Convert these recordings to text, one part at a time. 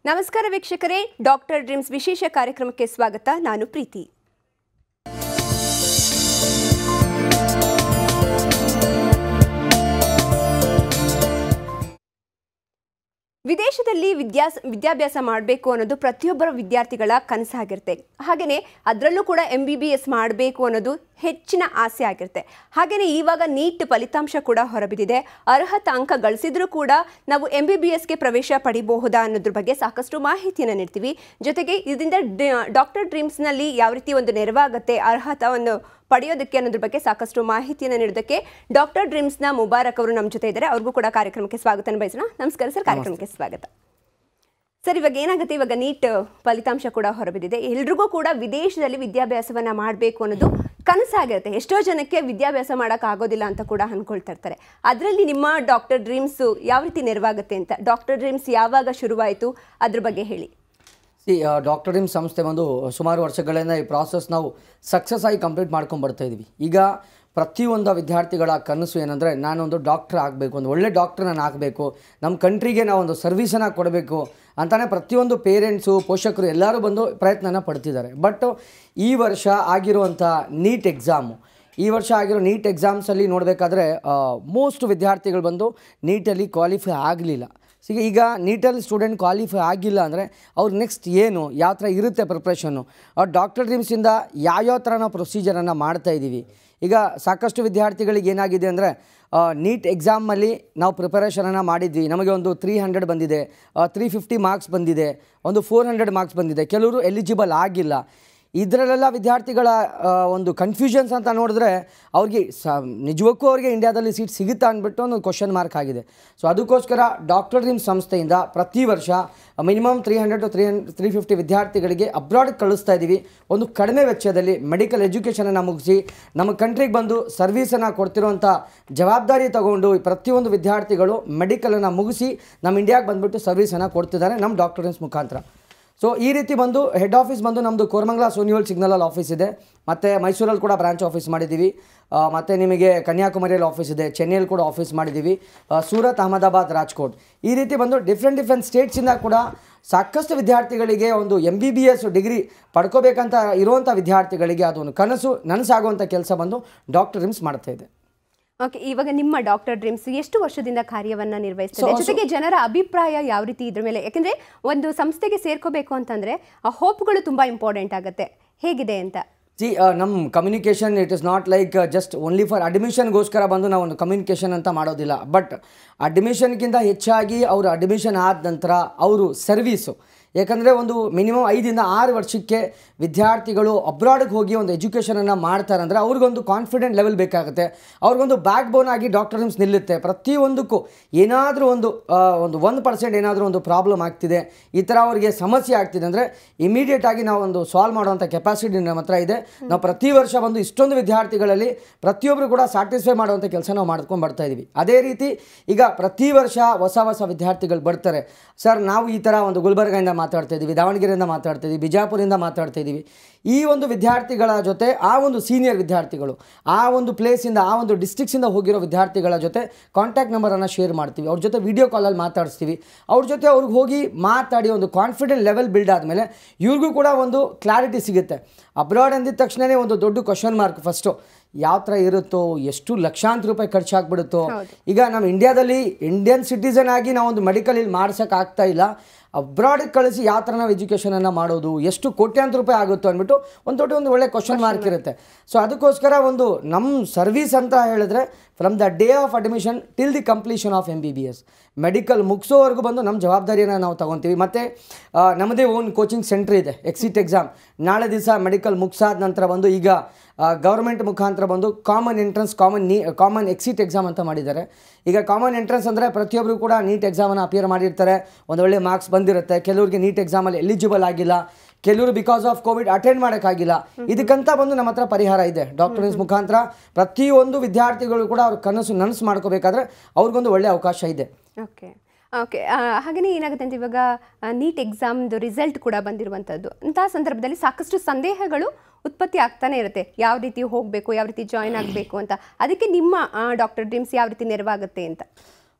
ನಮಸ್ಕಾರ ವೀಕ್ಷಕರೇ doctor dreams ವಿಶೇಷ ಕಾರ್ಯಕ್ರಮಕ್ಕೆ ಸ್ವಾಗತ ನಾನು ಪ್ರೀತಿ ವಿದೇಶದಲ್ಲಿ ವಿದ್ಯಾಸ್ ವಿದ್ಯಾಭ್ಯಾಸ ಮಾಡಬೇಕು ಅನ್ನೋದು ಪ್ರತಿಯೊಬ್ಬರ ವಿದ್ಯಾರ್ಥಿಗಳ ಕನಸಾಗಿರುತ್ತೆ ಹಾಗೆಯೇ ಅದರಲ್ಲೂ ಕೂಡ ಎಂ ಬಿ ಬಿ ಎಸ್ ಮಾಡಬೇಕು ಅನ್ನೋದು ಹೆಚ್ಚಿನ ಆಸೆ ಆಗಿರುತ್ತೆ ಹಾಗೆಯೇ ಇವಾಗ ನೀಟ್ ಫಲಿತಾಂಶ ಕೂಡ ಹೊರಬಿದ್ದಿದೆ ಅರ್ಹತಾ ಅಂಕ ಗಳಿಸಿದ್ರೂ ಕೂಡ ನಾವು ಎಂ ಬಿ ಬಿ ಎಸ್ಗೆ ಪ್ರವೇಶ ಪಡಿಬಹುದಾ ಅನ್ನೋದ್ರ ಬಗ್ಗೆ ಸಾಕಷ್ಟು ಮಾಹಿತಿಯನ್ನು ನೀಡ್ತೀವಿ ಜೊತೆಗೆ ಇದರಿಂದ ಡಾಕ್ಟರ್ ಡ್ರೀಮ್ಸ್ನಲ್ಲಿ ಯಾವ ರೀತಿ ಒಂದು ನೆರವಾಗುತ್ತೆ ಅರ್ಹತಾವನ್ನು ಪಡೆಯೋದಕ್ಕೆ ಅನ್ನೋದ್ರ ಬಗ್ಗೆ ಸಾಕಷ್ಟು ಮಾಹಿತಿಯನ್ನು ನೀಡೋದಕ್ಕೆ ಡಾಕ್ಟರ್ ಡ್ರೀಮ್ಸ್ನ ಮುಬಾರಕ್ ಅವರು ನಮ್ಮ ಜೊತೆ ಇದ್ದಾರೆ ಅವ್ರಿಗೂ ಕೂಡ ಕಾರ್ಯಕ್ರಮಕ್ಕೆ ಸ್ವಾಗತ ಬಯಸೋಣ ನಮಸ್ಕಾರ ಸರ್ ಕಾರ್ಯಕ್ರಮಕ್ಕೆ ಸ್ವಾಗತ ಸರ್ ಇವಾಗ ಏನಾಗುತ್ತೆ ಇವಾಗ ನೀಟ್ ಫಲಿತಾಂಶ ಕೂಡ ಹೊರಬಿದ್ದಿದೆ ಎಲ್ರಿಗೂ ಕೂಡ ವಿದೇಶದಲ್ಲಿ ವಿದ್ಯಾಭ್ಯಾಸವನ್ನ ಮಾಡಬೇಕು ಅನ್ನೋದು ಕನಸಾಗಿರುತ್ತೆ ಎಷ್ಟೋ ಜನಕ್ಕೆ ವಿದ್ಯಾಭ್ಯಾಸ ಮಾಡೋಕೆ ಆಗೋದಿಲ್ಲ ಅಂತ ಕೂಡ ಅನ್ಕೊಳ್ತಾ ಇರ್ತಾರೆ ಅದರಲ್ಲಿ ನಿಮ್ಮ ಡಾಕ್ಟರ್ ಡ್ರೀಮ್ಸು ಯಾವ ರೀತಿ ನೆರವಾಗುತ್ತೆ ಅಂತ ಡಾಕ್ಟರ್ ಡ್ರೀಮ್ಸ್ ಯಾವಾಗ ಶುರುವಾಯಿತು ಅದ್ರ ಬಗ್ಗೆ ಹೇಳಿ ಸಿ ಡಾಕ್ಟರ್ ಡಿಮ್ ಸಂಸ್ಥೆ ಬಂದು ಸುಮಾರು ವರ್ಷಗಳಿಂದ ಈ ಪ್ರಾಸೆಸ್ ನಾವು ಸಕ್ಸಸ್ ಆಗಿ ಕಂಪ್ಲೀಟ್ ಮಾಡ್ಕೊಂಡು ಬರ್ತಾ ಇದ್ವಿ ಈಗ ಪ್ರತಿಯೊಂದು ವಿದ್ಯಾರ್ಥಿಗಳ ಕನಸು ಏನಂದರೆ ನಾನೊಂದು ಡಾಕ್ಟ್ರ್ ಆಗಬೇಕು ಒಂದು ಒಳ್ಳೆ ಡಾಕ್ಟ್ರ್ ನಾನು ಆಗಬೇಕು ನಮ್ಮ ಕಂಟ್ರಿಗೆ ನಾವು ಒಂದು ಸರ್ವಿಸನ್ನು ಕೊಡಬೇಕು ಅಂತಾನೆ ಪ್ರತಿಯೊಂದು ಪೇರೆಂಟ್ಸು ಪೋಷಕರು ಎಲ್ಲರೂ ಬಂದು ಪ್ರಯತ್ನನ ಪಡ್ತಿದ್ದಾರೆ ಬಟ್ ಈ ವರ್ಷ ಆಗಿರುವಂಥ ನೀಟ್ ಎಕ್ಸಾಮು ಈ ವರ್ಷ ಆಗಿರೋ ನೀಟ್ ಎಕ್ಸಾಮ್ಸಲ್ಲಿ ನೋಡಬೇಕಾದ್ರೆ ಮೋಸ್ಟ್ ವಿದ್ಯಾರ್ಥಿಗಳು ಬಂದು ನೀಟಲ್ಲಿ ಕ್ವಾಲಿಫೈ ಆಗಲಿಲ್ಲ ಸೊ ಈಗ ನೀಟಲ್ಲಿ ಸ್ಟೂಡೆಂಟ್ ಕ್ವಾಲಿಫೈ ಆಗಿಲ್ಲ ಅಂದರೆ ಅವ್ರು ನೆಕ್ಸ್ಟ್ ಏನು ಯಾವ ಥರ ಇರುತ್ತೆ ಪ್ರಿಪ್ರೇಷನ್ನು ಅವ್ರು ಡಾಕ್ಟರ್ ಡ್ರೀಮ್ಸಿಂದ ಯಾವ್ಯಾವ ಥರ ನಾವು ಪ್ರೊಸೀಜರನ್ನು ಮಾಡ್ತಾ ಇದ್ದೀವಿ ಈಗ ಸಾಕಷ್ಟು ವಿದ್ಯಾರ್ಥಿಗಳಿಗೆ ಏನಾಗಿದೆ ಅಂದರೆ ನೀಟ್ ಎಕ್ಸಾಮಲ್ಲಿ ನಾವು ಪ್ರಿಪರೇಷನನ್ನು ಮಾಡಿದ್ವಿ ನಮಗೆ ಒಂದು ತ್ರೀ ಹಂಡ್ರೆಡ್ ಬಂದಿದೆ ತ್ರೀ ಫಿಫ್ಟಿ ಮಾರ್ಕ್ಸ್ ಬಂದಿದೆ ಒಂದು ಫೋರ್ ಹಂಡ್ರೆಡ್ ಮಾರ್ಕ್ಸ್ ಬಂದಿದೆ ಕೆಲವರು ಎಲಿಜಿಬಲ್ ಆಗಿಲ್ಲ ಇದರಲ್ಲೆಲ್ಲ ವಿದ್ಯಾರ್ಥಿಗಳ ಆ, ಒಂದು ಕನ್ಫ್ಯೂಷನ್ಸ್ ಅಂತ ನೋಡಿದ್ರೆ ಅವ್ರಿಗೆ ಸ ನಿಜಕ್ಕೂ ಅವ್ರಿಗೆ ಇಂಡಿಯಾದಲ್ಲಿ ಸೀಟ್ ಸಿಗುತ್ತಾ ಅಂದ್ಬಿಟ್ಟು ಒಂದು ಕ್ವಶನ್ ಮಾರ್ಕ್ ಆಗಿದೆ ಸೊ ಅದಕ್ಕೋಸ್ಕರ ಡಾಕ್ಟರ್ ಡ್ರೀಮ್ ಸಂಸ್ಥೆಯಿಂದ ಪ್ರತಿ ವರ್ಷ minimum three hundred two three hundred three fifty ವಿದ್ಯಾರ್ಥಿಗಳಿಗೆ ಅಬ್ರಾಡ್ಗೆ ಕಳಿಸ್ತಾ ಇದ್ದೀವಿ ಒಂದು ಕಡಿಮೆ ವೆಚ್ಚದಲ್ಲಿ ಮೆಡಿಕಲ್ ಎಜುಕೇಷನನ್ನು ಮುಗಿಸಿ ನಮ್ಮ ಕಂಟ್ರಿಗೆ ಬಂದು ಸರ್ವೀಸನ್ನು ಕೊಡ್ತಿರುವಂಥ ಜವಾಬ್ದಾರಿ ತಗೊಂಡು ಈ ಪ್ರತಿಯೊಂದು ವಿದ್ಯಾರ್ಥಿಗಳು ಮೆಡಿಕಲನ್ನು ಮುಗಿಸಿ ನಮ್ಮ ಇಂಡಿಯಾಗೆ ಬಂದುಬಿಟ್ಟು ಸರ್ವೀಸನ್ನು ಕೊಡ್ತಿದ್ದಾರೆ ನಮ್ಮ ಡಾಕ್ಟರ್ ಡ್ರೀಮ್ಸ್ ಮುಖಾಂತರ ಸೊ ಈ ರೀತಿ ಬಂದು ಹೆಡ್ ಆಫೀಸ್ ಬಂದು ನಮ್ಮದು ಕೋರಮಂಗಲ ಸೋನಿವಲ್ ಸಿಗ್ನಲಲ್ಲಿ ಆಫೀಸ್ ಇದೆ ಮತ್ತು ಮೈಸೂರಲ್ಲಿ ಕೂಡ ಬ್ರಾಂಚ್ ಆಫೀಸ್ ಮಾಡಿದ್ದೀವಿ ಆ, ಮತ್ತು ನಿಮಗೆ ಕನ್ಯಾಕುಮಾರಿಯಲ್ಲಿ ಆಫೀಸ್ ಇದೆ ಚೆನ್ನೈಯಲ್ಲಿ ಕೂಡ ಆಫೀಸ್ ಮಾಡಿದ್ದೀವಿ ಆ, ಸೂರತ್ ಅಹಮದಾಬಾದ್ ರಾಜ್ಕೋಟ್ ಈ ರೀತಿ ಬಂದು ಡಿಫ್ರೆಂಟ್ ಡಿಫ್ರೆಂಟ್ ಸ್ಟೇಟ್ಸಿಂದ ಕೂಡ ಸಾಕಷ್ಟು ವಿದ್ಯಾರ್ಥಿಗಳಿಗೆ ಒಂದು M B B S degree ಪಡ್ಕೋಬೇಕಂತ ಇರುವಂಥ ವಿದ್ಯಾರ್ಥಿಗಳಿಗೆ ಅದೊಂದು ಕನಸು ನನಸಾಗುವಂಥ ಕೆಲಸ ಬಂದು ಡಾಕ್ಟರ್ ರಿಮ್ಸ್ ಮಾಡ್ತಾ ಇದೆ ಓಕೆ ಇವಾಗ ನಿಮ್ಮ ಡಾಕ್ಟರ್ ಡ್ರೀಮ್ಸ್ ಎಷ್ಟು ವರ್ಷದಿಂದ ಕಾರ್ಯವನ್ನ ನಿರ್ವಹಿಸ್ತದೆ So- ಜೊತೆಗೆ ಜನರ ಅಭಿಪ್ರಾಯ ಯಾವ ರೀತಿ ಇದ್ರ ಮೇಲೆ ಯಾಕಂದ್ರೆ ಒಂದು ಸಂಸ್ಥೆಗೆ ಸೇರ್ಕೋಬೇಕು ಅಂತಂದ್ರೆ ಆ ಹೋಪ್ಗಳು ತುಂಬಾ ಇಂಪಾರ್ಟೆಂಟ್ ಆಗುತ್ತೆ ಹೇಗಿದೆ ಅಂತ ಸಿ ನಮ್ಮ communication it is not like just only for ಅಡ್ಮಿಷನ್ಗೋಸ್ಕರ ಬಂದು ನಾವು ಒಂದು ಕಮ್ಯುನಿಕೇಷನ್ ಅಂತ ಮಾಡೋದಿಲ್ಲ ಬಟ್ ಅಡ್ಮಿಷನ್ಗಿಂತ ಹೆಚ್ಚಾಗಿ ಅವರು ಅಡ್ಮಿಷನ್ ಆದ ನಂತರ ಅವರು ಸರ್ವೀಸು ಯಾಕಂದರೆ ಒಂದು ಮಿನಿಮಮ್ ಐದಿಂದ ಆರು ವರ್ಷಕ್ಕೆ ವಿದ್ಯಾರ್ಥಿಗಳು ಅಬ್ರಾಡ್ಗೆ ಹೋಗಿ ಒಂದು ಎಜುಕೇಷನನ್ನು ಮಾಡ್ತಾರೆ ಅಂದರೆ ಅವ್ರಿಗೊಂದು ಕಾನ್ಫಿಡೆಂಟ್ ಲೆವೆಲ್ ಬೇಕಾಗುತ್ತೆ ಅವ್ರಿಗೊಂದು ಬ್ಯಾಕ್ ಬೋನ್ ಆಗಿ ಡಾಕ್ಟರ್ ನಿಮ್ಸ್ ನಿಲ್ಲುತ್ತೆ ಪ್ರತಿಯೊಂದಕ್ಕೂ ಏನಾದರೂ ಒಂದು ಆ, ಒಂದು ಒಂದು ಪರ್ಸೆಂಟ್ ಏನಾದರೂ ಒಂದು ಪ್ರಾಬ್ಲಮ್ ಆಗ್ತಿದೆ ಈ ಥರ ಅವರಿಗೆ ಸಮಸ್ಯೆ ಆಗ್ತಿದೆ ಅಂದರೆ ಇಮಿಡಿಯೇಟ್ ಆಗಿ ನಾವು ಒಂದು ಸಾಲ್ವ್ ಮಾಡುವಂಥ ಕೆಪಾಸಿಟಿ ನಮ್ಮ ಹತ್ರ ಇದೆ ನಾವು ಪ್ರತಿ ವರ್ಷ ಬಂದು ಇಷ್ಟೊಂದು ವಿದ್ಯಾರ್ಥಿಗಳಲ್ಲಿ ಪ್ರತಿಯೊಬ್ಬರು ಕೂಡ ಸ್ಯಾಟಿಸ್ಫೈ ಮಾಡುವಂಥ ಕೆಲಸ ನಾವು ಮಾಡ್ಕೊಂಡು ಬರ್ತಾ ಇದ್ದೀವಿ ಅದೇ ರೀತಿ ಈಗ ಪ್ರತಿ ವರ್ಷ ಹೊಸ ಹೊಸ ವಿದ್ಯಾರ್ಥಿಗಳು ಬರ್ತಾರೆ ಸರ್ ನಾವು ಈ ಥರ ಒಂದು ಗುಲ್ಬರ್ಗದಿಂದ ಮಾತಾಡ್ತಾ ಇದ್ದೀವಿ ದಾವಣಗೆರೆಯಿಂದ ಮಾತಾಡ್ತಾ ಇದ್ದೀವಿ ಬಿಜಾಪುರಿಂದ ಮಾತಾಡ್ತಾ ಇದ್ದೀವಿ ಈ ಒಂದು ವಿದ್ಯಾರ್ಥಿಗಳ ಜೊತೆ ಆ ಒಂದು ಸೀನಿಯರ್ ವಿದ್ಯಾರ್ಥಿಗಳು ಆ ಒಂದು ಪ್ಲೇಸಿಂದ ಆ ಒಂದು ಡಿಸ್ಟ್ರಿಕ್ಸಿಂದ ಹೋಗಿರೋ ವಿದ್ಯಾರ್ಥಿಗಳ ಜೊತೆ ಕಾಂಟ್ಯಾಕ್ಟ್ ನಂಬರನ್ನು ಶೇರ್ ಮಾಡ್ತೀವಿ ಅವ್ರ ಜೊತೆ ವಿಡಿಯೋ ಕಾಲಲ್ಲಿ ಮಾತಾಡಿಸ್ತೀವಿ ಅವ್ರ ಜೊತೆ ಅವ್ರಿಗೆ ಹೋಗಿ ಮಾತಾಡಿ ಒಂದು ಕಾನ್ಫಿಡೆಂಟ್ ಲೆವೆಲ್ ಬಿಲ್ಡ್ ಆದಮೇಲೆ ಇವ್ರಿಗೂ ಕೂಡ ಒಂದು ಕ್ಲಾರಿಟಿ ಸಿಗುತ್ತೆ ಅಬ್ರಾಡ್ ಅಂದಿದ ತಕ್ಷಣವೇ ಒಂದು ದೊಡ್ಡ ಕ್ವಶನ್ ಮಾರ್ಕ್ ಫಸ್ಟು ಯಾವ ಥರ ಇರುತ್ತೋ ಎಷ್ಟು ಲಕ್ಷಾಂತರ ರೂಪಾಯಿ ಖರ್ಚಾಗ್ಬಿಡುತ್ತೋ ಈಗ ನಮ್ಮ ಇಂಡಿಯಾದಲ್ಲಿ ಇಂಡಿಯನ್ ಸಿಟಿಸನ್ ಆಗಿ ನಾವು ಒಂದು ಮೆಡಿಕಲ್ ಇಲ್ಲಿ ಮಾಡ್ಸೋಕೆ ಆಗ್ತಾ ಇಲ್ಲ ಅಬ್ರಾಡಿಗೆ ಕಳಿಸಿ ಯಾವ ಥರ ನಾವು ಎಜುಕೇಷನನ್ನು ಮಾಡೋದು ಎಷ್ಟು ಕೋಟ್ಯಾಂತರ ರೂಪಾಯಿ ಆಗುತ್ತೋ ಅಂದ್ಬಿಟ್ಟು ಒಂದು ದೊಡ್ಡ ಒಂದು ಒಳ್ಳೆ ಕ್ವಶನ್ ಮಾರ್ಕ್ ಇರುತ್ತೆ ಸೊ ಅದಕ್ಕೋಸ್ಕರ ಒಂದು ನಮ್ಮ ಸರ್ವಿಸ್ ಅಂತ ಹೇಳಿದ್ರೆ from the day of admission till the completion of M B B S medical ಮುಗಿಸೋವರೆಗೂ ಬಂದು ನಮ್ಮ ಜವಾಬ್ದಾರಿಯನ್ನು ನಾವು ತಗೊತೀವಿ ಮತ್ತು ನಮ್ಮದೇ ಓನ್ ಕೋಚಿಂಗ್ ಸೆಂಟ್ರ್ ಇದೆ ಎಕ್ಸಿಟ್ ಎಕ್ಸಾಮ್ ನಾಳೆ ದಿವಸ ಮೆಡಿಕಲ್ ಮುಗಿಸಾದ ನಂತರ ಬಂದು ಈಗ ಗೌರ್ಮೆಂಟ್ ಮುಖಾಂತರ ಬಂದು common entrance common NEET common exit exam ಅಂತ ಮಾಡಿದ್ದಾರೆ ಈಗ ಕಾಮನ್ ಎಂಟ್ರೆನ್ಸ್ ಅಂದರೆ ಪ್ರತಿಯೊಬ್ಬರು ಕೂಡ ನೀಟ್ ಎಕ್ಸಾಮನ್ನು ಅಪಿಯರ್ ಮಾಡಿರ್ತಾರೆ ಒಂದು ಒಳ್ಳೆ ಮಾರ್ಕ್ಸ್ ಬಂದಿರುತ್ತೆ ಕೆಲವರಿಗೆ ನೀಟ್ ಎಕ್ಸಾಮಲ್ಲಿ ಎಲಿಜಿಬಲ್ ಆಗಿಲ್ಲ ಕೆಲವರು ಬಿಕಾಸ್ ಆಫ್ ಕೋವಿಡ್ ಅಟೆಂಡ್ ಮಾಡೋಕ್ಕಾಗಿಲ್ಲ ಇದಕ್ಕಂತ ಬಂದು ನಮ್ಮ ಹತ್ರ ಪರಿಹಾರ ಇದೆ ಡಾಕ್ಟರ್ಸ್ ಮುಖಾಂತರ ಪ್ರತಿಯೊಂದು ವಿದ್ಯಾರ್ಥಿಗಳು ಕೂಡ ಅವ್ರ ಕನಸು ನನಸು ಮಾಡ್ಕೋಬೇಕಾದ್ರೆ ಅವ್ರಿಗೊಂದು ಒಳ್ಳೆ ಅವಕಾಶ ಇದೆ ಓಕೆ ಓಕೆ ಹಾಗೆಯೇ ಏನಾಗುತ್ತೆ ಅಂತ ಇವಾಗ ನೀಟ್ ಎಕ್ಸಾಮ್ದು ರಿಸಲ್ಟ್ ಕೂಡ ಬಂದಿರುವಂಥದ್ದು ಅಂತಹ ಸಂದರ್ಭದಲ್ಲಿ ಸಾಕಷ್ಟು ಸಂದೇಹಗಳು ಉತ್ಪತ್ತಿ ಆಗ್ತಾನೆ ಇರುತ್ತೆ ಯಾವ ರೀತಿ ಹೋಗಬೇಕು ಯಾವ ರೀತಿ ಜಾಯ್ನ್ ಆಗಬೇಕು ಅಂತ ಅದಕ್ಕೆ ನಿಮ್ಮ ಡಾಕ್ಟರ್ ಡ್ರೀಮ್ಸ್ ಯಾವ ರೀತಿ ನೆರವಾಗುತ್ತೆ ಅಂತ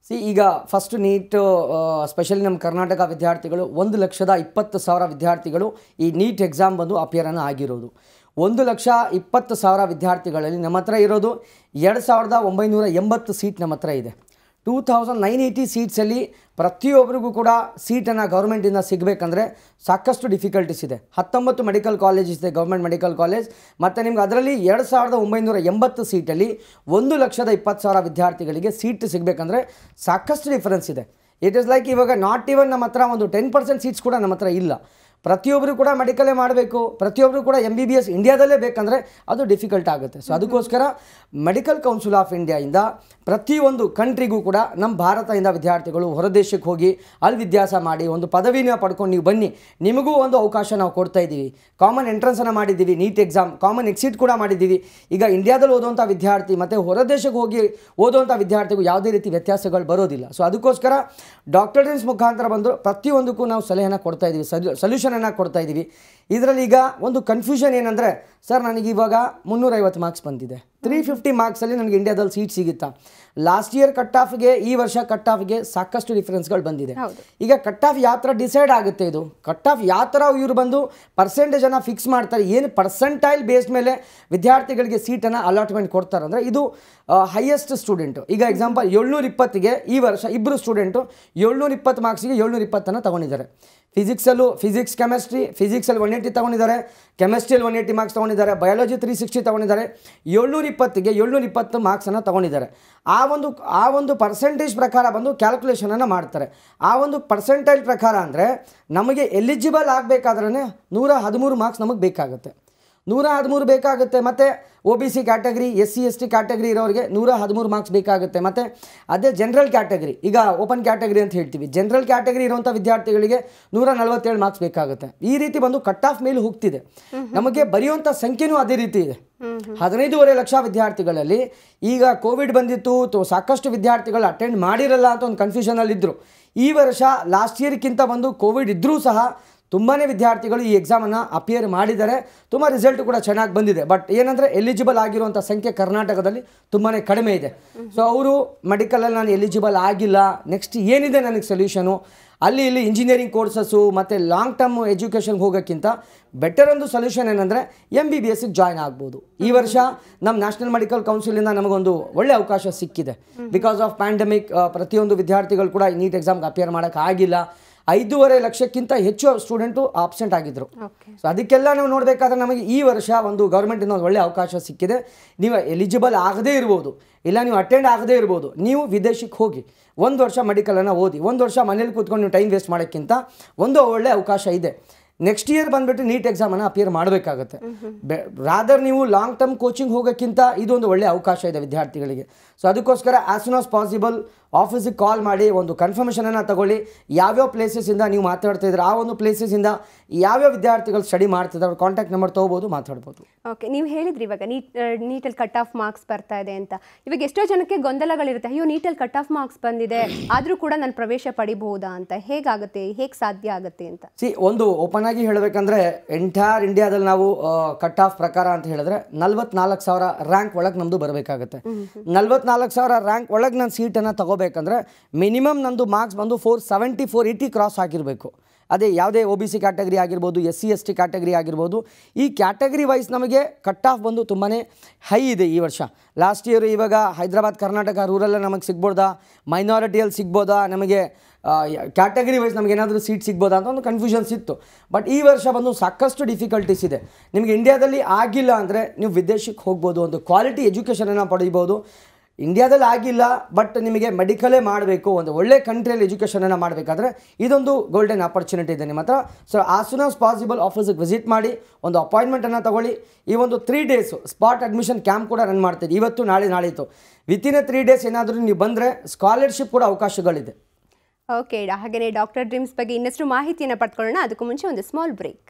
ಸಿ ಈಗ ಫಸ್ಟ್ ನೀಟ್ ಸ್ಪೆಷಲಿ ನಮ್ಮ ಕರ್ನಾಟಕ ವಿದ್ಯಾರ್ಥಿಗಳು ಒಂದು ಲಕ್ಷದ ಇಪ್ಪತ್ತು ಸಾವಿರ ವಿದ್ಯಾರ್ಥಿಗಳು ಈ ನೀಟ್ ಎಕ್ಸಾಮ್ ಬಂದು ಅಪಿಯರನ್ನು ಆಗಿರೋದು ಒಂದು ಲಕ್ಷ ಇಪ್ಪತ್ತು ಸಾವಿರ ವಿದ್ಯಾರ್ಥಿಗಳಲ್ಲಿ ನಮ್ಮ ಹತ್ರ ಇರೋದು ಎರಡು ಸಾವಿರದ ಒಂಬೈನೂರ ಎಂಬತ್ತು ಸೀಟ್ ನಮ್ಮ ಹತ್ರ ಇದೆ ಟೂ ತೌಸಂಡ್ ನೈನ್ ಏಯ್ಟಿ ಸೀಟ್ಸಲ್ಲಿ ಪ್ರತಿಯೊಬ್ಬರಿಗೂ ಕೂಡ ಸೀಟನ್ನು ಗೌರ್ಮೆಂಟಿಂದ ಸಿಗಬೇಕಂದ್ರೆ ಸಾಕಷ್ಟು ಡಿಫಿಕಲ್ಟೀಸ್ ಇದೆ ಹತ್ತೊಂಬತ್ತು ಮೆಡಿಕಲ್ ಕಾಲೇಜಸ್ ಇದೆ ಗೌರ್ಮೆಂಟ್ ಮೆಡಿಕಲ್ ಕಾಲೇಜ್ ಮತ್ತು ನಿಮ್ಗೆ ಅದರಲ್ಲಿ ಎರಡು ಸಾವಿರದ ಒಂಬೈನೂರ ಎಂಬತ್ತು ಸೀಟಲ್ಲಿ ಒಂದು ಲಕ್ಷದ ಇಪ್ಪತ್ತು ಸಾವಿರ ವಿದ್ಯಾರ್ಥಿಗಳಿಗೆ ಸೀಟ್ ಸಿಗಬೇಕಂದ್ರೆ ಸಾಕಷ್ಟು ಡಿಫರೆನ್ಸ್ ಇದೆ ಇಟ್ ಇಸ್ ಲೈಕ್ ಇವಾಗ ನಾಟ್ ಇವನ್ ನಮ್ಮ ಹತ್ರ ಒಂದು ಟೆನ್ ಪರ್ಸೆಂಟ್ ಸೀಟ್ಸ್ ಕೂಡ ನಮ್ಮ ಹತ್ರ ಇಲ್ಲ ಪ್ರತಿಯೊಬ್ಬರು ಕೂಡ ಮೆಡಿಕಲೇ ಮಾಡಬೇಕು ಪ್ರತಿಯೊಬ್ಬರು ಕೂಡ ಎಮ್ ಬಿ ಬಿ ಎಸ್ ಇಂಡಿಯಾದಲ್ಲೇ ಬೇಕಂದರೆ ಅದು ಡಿಫಿಕಲ್ಟ್ ಆಗುತ್ತೆ ಸೊ ಅದಕ್ಕೋಸ್ಕರ ಮೆಡಿಕಲ್ ಕೌನ್ಸಿಲ್ ಆಫ್ ಇಂಡಿಯಾಯಿಂದ ಪ್ರತಿಯೊಂದು ಕಂಟ್ರಿಗೂ ಕೂಡ ನಮ್ಮ ಭಾರತದಿಂದ ವಿದ್ಯಾರ್ಥಿಗಳು ಹೊರದೇಶಕ್ಕೆ ಹೋಗಿ ಅಲ್ಲಿ ವಿದ್ಯಾಸ ಮಾಡಿ ಒಂದು ಪದವಿನ ಪಡ್ಕೊಂಡು ನೀವು ಬನ್ನಿ ನಿಮಗೂ ಒಂದು ಅವಕಾಶ ನಾವು ಕೊಡ್ತಾ ಇದ್ದೀವಿ ಕಾಮನ್ ಎಂಟ್ರೆನ್ಸನ್ನು ಮಾಡಿದ್ದೀವಿ ನೀಟ್ ಎಕ್ಸಾಮ್ ಕಾಮನ್ ಎಕ್ಸಿಟ್ ಕೂಡ ಮಾಡಿದ್ದೀವಿ ಈಗ ಇಂಡಿಯಾದಲ್ಲಿ ಓದುವಂಥ ವಿದ್ಯಾರ್ಥಿ ಮತ್ತು ಹೊರದೇಶಕ್ಕೆ ಹೋಗಿ ಓದುವಂಥ ವಿದ್ಯಾರ್ಥಿಗೂ ಯಾವುದೇ ರೀತಿ ವ್ಯತ್ಯಾಸಗಳು ಬರೋದಿಲ್ಲ ಸೊ ಅದಕ್ಕೋಸ್ಕರ ಡಾಕ್ಟರ್ ಡ್ರೀಮ್ಸ್ ಮುಖಾಂತರ ಬಂದು ಪ್ರತಿಯೊಂದಕ್ಕೂ ನಾವು ಸಲಹೆನ ಕೊಡ್ತಾ ಇದ್ದೀವಿ ಸಲ್ಯೂ ಸೊಲ್ಯೂಷನನ್ನು ಕೊಡ್ತಾ ಇದ್ದೀವಿ ಇದರಲ್ಲಿ ಈಗ ಒಂದು ಕನ್ಫ್ಯೂಷನ್ ಏನಂದರೆ ಸರ್ ನನಗೆ ಇವಾಗ ಮುನ್ನೂರೈವತ್ತು ಮಾರ್ಕ್ಸ್ ಬಂದಿದೆ ತ್ರೀ ಫಿಫ್ಟಿ ಮಾರ್ಕ್ಸಲ್ಲಿ ನನಗೆ ಇಂಡಿಯಾದಲ್ಲಿ ಸೀಟ್ ಸಿಗುತ್ತಾ ಲಾಸ್ಟ್ ಇಯರ್ ಕಟ್ ಆಫ್ಗೆ ಈ ವರ್ಷ ಕಟ್ ಆಫ್ಗೆ ಸಾಕಷ್ಟು ಡಿಫ್ರೆನ್ಸ್ಗಳು ಬಂದಿದೆ ಹೌದು. ಈಗ ಕಟ್ ಆಫ್ ಯಾವ ಥರ ಡಿಸೈಡ್ ಆಗುತ್ತೆ ಇದು ಕಟ್ ಆಫ್ ಯಾವ ಥರ ಇವರು ಬಂದು ಪರ್ಸೆಂಟೇಜನ್ನು ಫಿಕ್ಸ್ ಮಾಡ್ತಾರೆ ಏನು ಪರ್ಸೆಂಟೈಲ್ ಬೇಸ್ ಮೇಲೆ ವಿದ್ಯಾರ್ಥಿಗಳಿಗೆ ಸೀಟನ್ನು ಅಲಾಟ್ಮೆಂಟ್ ಕೊಡ್ತಾರೆ ಅಂದರೆ ಇದು ಹೈಯೆಸ್ಟ್ ಸ್ಟೂಡೆಂಟು ಈಗ ಎಕ್ಸಾಂಪಲ್ ಏಳ್ನೂರ ಇಪ್ಪತ್ತಿಗೆ ಈ ವರ್ಷ ಇಬ್ಬರು ಸ್ಟೂಡೆಂಟು ಏಳ್ನೂರ ಇಪ್ಪತ್ತು ಮಾರ್ಕ್ಸಿಗೆ ಏಳ್ನೂರ ಇಪ್ಪತ್ತನ್ನು ತೊಗೊಂಡಿದ್ದಾರೆ ಫಿಸಿಕ್ಸಲ್ಲೂ ಫಿಸಿಕ್ಸ್ ಕೆಮಿಸ್ಟ್ರಿ ಫಿಸಿಕ್ಸಲ್ಲಿ ಒನ್ ಏಯ್ಟಿ ತೊಗೊಂಡಿದ್ದಾರೆ ಕೆಮಿಸ್ಟ್ರಿಯಲ್ಲಿ ಒನ್ ಏಯ್ಟಿ ಮಾರ್ಕ್ಸ್ ತೊಗೊಂಡಿದ್ದಾರೆ ಬಯಾಲಜಿ ತ್ರೀ ಸಿಕ್ಸ್ಟಿ ತೊಗೊಂಡಿದ್ದಾರೆ ಏಳ್ನೂರ ಇಪ್ಪತ್ತಿಗೆ ಏಳ್ನೂರ ಇಪ್ಪತ್ತು ಮಾರ್ಕ್ಸನ್ನು ತೊಗೊಂಡಿದ್ದಾರೆ ಆ ಒಂದು ಆ ಒಂದು ಪರ್ಸೆಂಟೇಜ್ ಪ್ರಕಾರ ಬಂದು ಕ್ಯಾಲ್ಕುಲೇಷನನ್ನು ಮಾಡ್ತಾರೆ ಆ ಒಂದು ಪರ್ಸೆಂಟೈಲ್ ಪ್ರಕಾರ ಅಂದರೆ ನಮಗೆ ಎಲಿಜಿಬಲ್ ಆಗಬೇಕಾದ್ರೆ ನೂರ ಹದಿಮೂರು ಮಾರ್ಕ್ಸ್ ನಮಗೆ ಬೇಕಾಗುತ್ತೆ ನೂರ ಹದಿಮೂರು ಬೇಕಾಗುತ್ತೆ ಮತ್ತು O B C category S C S T category ಇರೋರಿಗೆ ನೂರ ಹದಿಮೂರು ಮಾರ್ಕ್ಸ್ ಬೇಕಾಗುತ್ತೆ ಮತ್ತು ಅದೇ ಜನರಲ್ ಕ್ಯಾಟಗರಿ ಈಗ ಓಪನ್ ಕ್ಯಾಟಗರಿ ಅಂತ ಹೇಳ್ತೀವಿ ಜನರಲ್ ಕ್ಯಾಟಗರಿ ಇರುವಂಥ ವಿದ್ಯಾರ್ಥಿಗಳಿಗೆ ನೂರ ನಲವತ್ತೇಳು ಮಾರ್ಕ್ಸ್ ಬೇಕಾಗುತ್ತೆ ಈ ರೀತಿ ಬಂದು ಕಟ್ ಆಫ್ ಮೇಲೆ ಹೋಗ್ತಿದೆ ನಮಗೆ ಬರೆಯುವಂಥ ಸಂಖ್ಯೆನೂ ಅದೇ ರೀತಿ ಇದೆ ಹದಿನೈದೂವರೆ ಲಕ್ಷ ವಿದ್ಯಾರ್ಥಿಗಳಲ್ಲಿ ಈಗ ಕೋವಿಡ್ ಬಂದಿತ್ತು ತೋ ಸಾಕಷ್ಟು ವಿದ್ಯಾರ್ಥಿಗಳು ಅಟೆಂಡ್ ಮಾಡಿರಲ್ಲ ಅಂತ ಒಂದು ಕನ್ಫ್ಯೂಷನಲ್ಲಿದ್ದರು ಈ ವರ್ಷ ಲಾಸ್ಟ್ ಇಯರ್ಕ್ಕಿಂತ ಬಂದು ಕೋವಿಡ್ ಇದ್ದರೂ ಸಹ ತುಂಬಾ ವಿದ್ಯಾರ್ಥಿಗಳು ಈ ಎಕ್ಸಾಮನ್ನು ಅಪಿಯರ್ ಮಾಡಿದ್ದಾರೆ ತುಂಬ ರಿಸಲ್ಟ್ ಕೂಡ ಚೆನ್ನಾಗಿ ಬಂದಿದೆ ಬಟ್ ಏನಂದರೆ ಎಲಿಜಿಬಲ್ ಆಗಿರುವಂಥ ಸಂಖ್ಯೆ ಕರ್ನಾಟಕದಲ್ಲಿ ತುಂಬಾ ಕಡಿಮೆ ಇದೆ ಸೊ ಅವರು ಮೆಡಿಕಲಲ್ಲಿ ನಾನು ಎಲಿಜಿಬಲ್ ಆಗಿಲ್ಲ ನೆಕ್ಸ್ಟ್ ಏನಿದೆ ನನಗೆ ಸೊಲ್ಯೂಷನು ಅಲ್ಲಿ ಇಲ್ಲಿ ಇಂಜಿನಿಯರಿಂಗ್ ಕೋರ್ಸಸ್ಸು ಮತ್ತು ಲಾಂಗ್ ಟರ್ಮ್ ಎಜುಕೇಷನ್ಗೆ ಹೋಗೋಕ್ಕಿಂತ ಬೆಟರ್ ಒಂದು ಸೊಲ್ಯೂಷನ್ ಏನಂದರೆ ಎಮ್ ಬಿ ಬಿ ಎಸ್ಸಿಗೆ ಜಾಯ್ನ್ ಆಗ್ಬೋದು ಈ ವರ್ಷ ನಮ್ಮ ನ್ಯಾಷನಲ್ ಮೆಡಿಕಲ್ ಕೌನ್ಸಿಲಿಂದ ನಮಗೊಂದು ಒಳ್ಳೆ ಅವಕಾಶ ಸಿಕ್ಕಿದೆ ಬಿಕಾಸ್ ಆಫ್ ಪ್ಯಾಂಡಮಿಕ್ ಪ್ರತಿಯೊಂದು ವಿದ್ಯಾರ್ಥಿಗಳು ಕೂಡ ನೀಟ್ ಎಕ್ಸಾಮ್ಗೆ ಅಪಿಯರ್ ಮಾಡೋಕ್ಕೆ ಆಗಿಲ್ಲ ಐದೂವರೆ ಲಕ್ಷಕ್ಕಿಂತ ಹೆಚ್ಚು ಸ್ಟೂಡೆಂಟು ಆಬ್ಸೆಂಟ್ ಆಗಿದ್ದರು ಓಕೆ ಸೊ ಅದಕ್ಕೆಲ್ಲ ನಾವು ನೋಡಬೇಕಾದ್ರೆ ನಮಗೆ ಈ ವರ್ಷ ಒಂದು ಗೌರ್ಮೆಂಟಿಂದ ಒಂದು ಒಳ್ಳೆ ಅವಕಾಶ ಸಿಕ್ಕಿದೆ ನೀವು ಎಲಿಜಿಬಲ್ ಆಗದೇ ಇರ್ಬೋದು ಇಲ್ಲ ನೀವು ಅಟೆಂಡ್ ಆಗದೇ ಇರ್ಬೋದು ನೀವು ವಿದೇಶಕ್ಕೆ ಹೋಗಿ ಒಂದು ವರ್ಷ ಮೆಡಿಕಲನ್ನು ಓದಿ ಒಂದು ವರ್ಷ ಮನೇಲಿ ಕೂತ್ಕೊಂಡು ನೀವು ಟೈಮ್ ವೇಸ್ಟ್ ಮಾಡೋಕ್ಕಿಂತ ಒಂದು ಒಳ್ಳೆ ಅವಕಾಶ ಇದೆ ನೆಕ್ಸ್ಟ್ ಇಯರ್ ಬಂದುಬಿಟ್ಟು ನೀಟ್ ಎಕ್ಸಾಮನ್ನು ಅಪಿಯರ್ ಮಾಡಬೇಕಾಗತ್ತೆ ಬೆ ರಾದರ್ ನೀವು ಲಾಂಗ್ ಟರ್ಮ್ ಕೋಚಿಂಗ್ ಹೋಗೋಕ್ಕಿಂತ ಇದೊಂದು ಒಳ್ಳೆ ಅವಕಾಶ ಇದೆ ವಿದ್ಯಾರ್ಥಿಗಳಿಗೆ ಸೊ ಅದಕ್ಕೋಸ್ಕರ ಆ್ಯಸ್ ಸೂನ್ ಆಸ್ ಪಾಸಿಬಲ್ ಆಫೀಸಿಗೆ ಕಾಲ್ ಮಾಡಿ ಒಂದು ಕನ್ಫರ್ಮೇಷನನ್ನು ತಗೊಳ್ಳಿ ಯಾವ್ಯಾವ ಪ್ಲೇಸಸ್ಸಿಂದ ನೀವು ಮಾತಾಡ್ತಾ ಇದ್ರೆ ಆ ಒಂದು ಪ್ಲೇಸಸ್ಸಿಂದ ಯಾವ್ಯಾವ ವಿದ್ಯಾರ್ಥಿಗಳು ಸ್ಟಡಿ ಮಾಡ್ತಿದ್ದಾರೆ ಅವ್ರ ಕಾಂಟ್ಯಾಕ್ಟ್ ನಂಬರ್ ತೊಗೋಬೋದು ಮಾತಾಡ್ಬೋದು ಓಕೆ ನೀವು ಹೇಳಿದ್ರಿ ಇವಾಗ ನೀಟ್ ನೀಟಲ್ಲಿ ಕಟ್ ಆಫ್ ಮಾರ್ಕ್ಸ್ ಬರ್ತಾ ಇದೆ ಅಂತ ಇವಾಗ ಎಷ್ಟೋ ಜನಕ್ಕೆ ಗೊಂದಲಗಳಿರುತ್ತೆ ಅಯ್ಯೋ ನೀಟಲ್ಲಿ ಕಟ್ ಆಫ್ ಮಾರ್ಕ್ಸ್ ಬಂದಿದೆ ಆದರೂ ಕೂಡ ನಾನು ಪ್ರವೇಶ ಪಡಿಬಹುದಾ ಅಂತ ಹೇಗಾಗುತ್ತೆ ಹೇಗೆ ಸಾಧ್ಯ ಆಗುತ್ತೆ ಅಂತ ಸಿ ಒಂದು ಓಪನ್ ಆಗಿ ಹೇಳಬೇಕಂದ್ರೆ ಎಂಟೈರ್ ಇಂಡಿಯಾದಲ್ಲಿ ನಾವು ಕಟ್ ಆಫ್ ಪ್ರಕಾರ ಅಂತ ಹೇಳಿದ್ರೆ ನಲ್ವತ್ನಾಲ್ಕು ಸಾವಿರ ರ್ಯಾಂಕ್ ಒಳಗೆ ನಮ್ಮದು ಬರಬೇಕಾಗುತ್ತೆ ನಲ್ವತ್ನಾಲ್ಕು ಸಾವಿರ ರ್ಯಾಂಕ್ ಒಳಗೆ ನಾನು ಸೀಟನ್ನು ತಗೋಬೇಕಂದ್ರೆ ಮಿನಿಮಮ್ ನಂದು ಮಾರ್ಕ್ಸ್ ಬಂದು four seventy four eighty cross ಆಗಿರಬೇಕು ಅದೇ ಯಾವುದೇ ಒ ಬಿ ಸಿ ಕ್ಯಾಟಗರಿ ಆಗಿರ್ಬೋದು S C S T category ಆಗಿರ್ಬೋದು ಈ ಕ್ಯಾಟಗರಿ ವೈಸ್ ನಮಗೆ ಕಟ್ ಆಫ್ ಬಂದು ತುಂಬಾ ಹೈ ಇದೆ ಈ ವರ್ಷ ಲಾಸ್ಟ್ ಇಯರ್ ಇವಾಗ ಹೈದರಾಬಾದ್ ಕರ್ನಾಟಕ ರೂರಲ್ಲೇ ನಮಗೆ ಸಿಗ್ಬೋದಾ ಮೈನಾರಿಟಿಯಲ್ಲಿ ಸಿಗ್ಬೋದಾ ನಮಗೆ ಕ್ಯಾಟಗರಿ ವೈಸ್ ನಮಗೆ ಏನಾದರೂ ಸೀಟ್ ಸಿಗ್ಬೋದಾ ಅಂತ ಒಂದು ಕನ್ಫ್ಯೂಷನ್ಸ್ ಇತ್ತು ಬಟ್ ಈ ವರ್ಷ ಬಂದು ಸಾಕಷ್ಟು ಡಿಫಿಕಲ್ಟೀಸ್ ಇದೆ ನಿಮಗೆ ಇಂಡಿಯಾದಲ್ಲಿ ಆಗಿಲ್ಲ ಅಂದರೆ ನೀವು ವಿದೇಶಕ್ಕೆ ಹೋಗ್ಬೋದು ಒಂದು ಕ್ವಾಲಿಟಿ ಎಜುಕೇಷನನ್ನು ಪಡೀಬೋದು ಇಂಡಿಯಾದಲ್ಲಿ ಆಗಿಲ್ಲ ಬಟ್ ನಿಮಗೆ ಮೆಡಿಕಲೇ ಮಾಡಬೇಕು ಒಂದು ಒಳ್ಳೆ ಕಂಟ್ರಿಯಲ್ಲಿ ಎಜುಕೇಷನನ್ನು ಮಾಡಬೇಕಾದ್ರೆ ಇದೊಂದು ಗೋಲ್ಡನ್ ಆಪರ್ಚುನಿಟಿ ಇದೆ ನಿಮ್ಮ ಹತ್ರ so as soon as possible ಆಫೀಸಿಗೆ ವಿಸಿಟ್ ಮಾಡಿ ಒಂದು ಅಪಾಯಿಂಟ್ಮೆಂಟನ್ನು ತಗೊಳ್ಳಿ ಈ ಒಂದು three days spot admission camp ಕೂಡ ರನ್ ಮಾಡ್ತಿದ್ದೆ ಇವತ್ತು ನಾಳೆ ನಾಳಿತ್ತು ವಿತಿನ್ ಎ ತ್ರೀ ಡೇಸ್ ಏನಾದರೂ ನೀವು ಬಂದರೆ ಸ್ಕಾಲರ್ಶಿಪ್ ಕೂಡ ಅವಕಾಶಗಳಿದೆ ಓಕೆ ಹಾಗೆಯೇ ಡಾಕ್ಟರ್ ಡ್ರೀಮ್ಸ್ ಬಗ್ಗೆ ಇನ್ನಷ್ಟು ಮಾಹಿತಿಯನ್ನು ಪಡ್ಕೊಳ್ಳೋಣ ಅದಕ್ಕೂ ಮುಂಚೆ ಒಂದು ಸ್ಮಾಲ್ ಬ್ರೇಕ್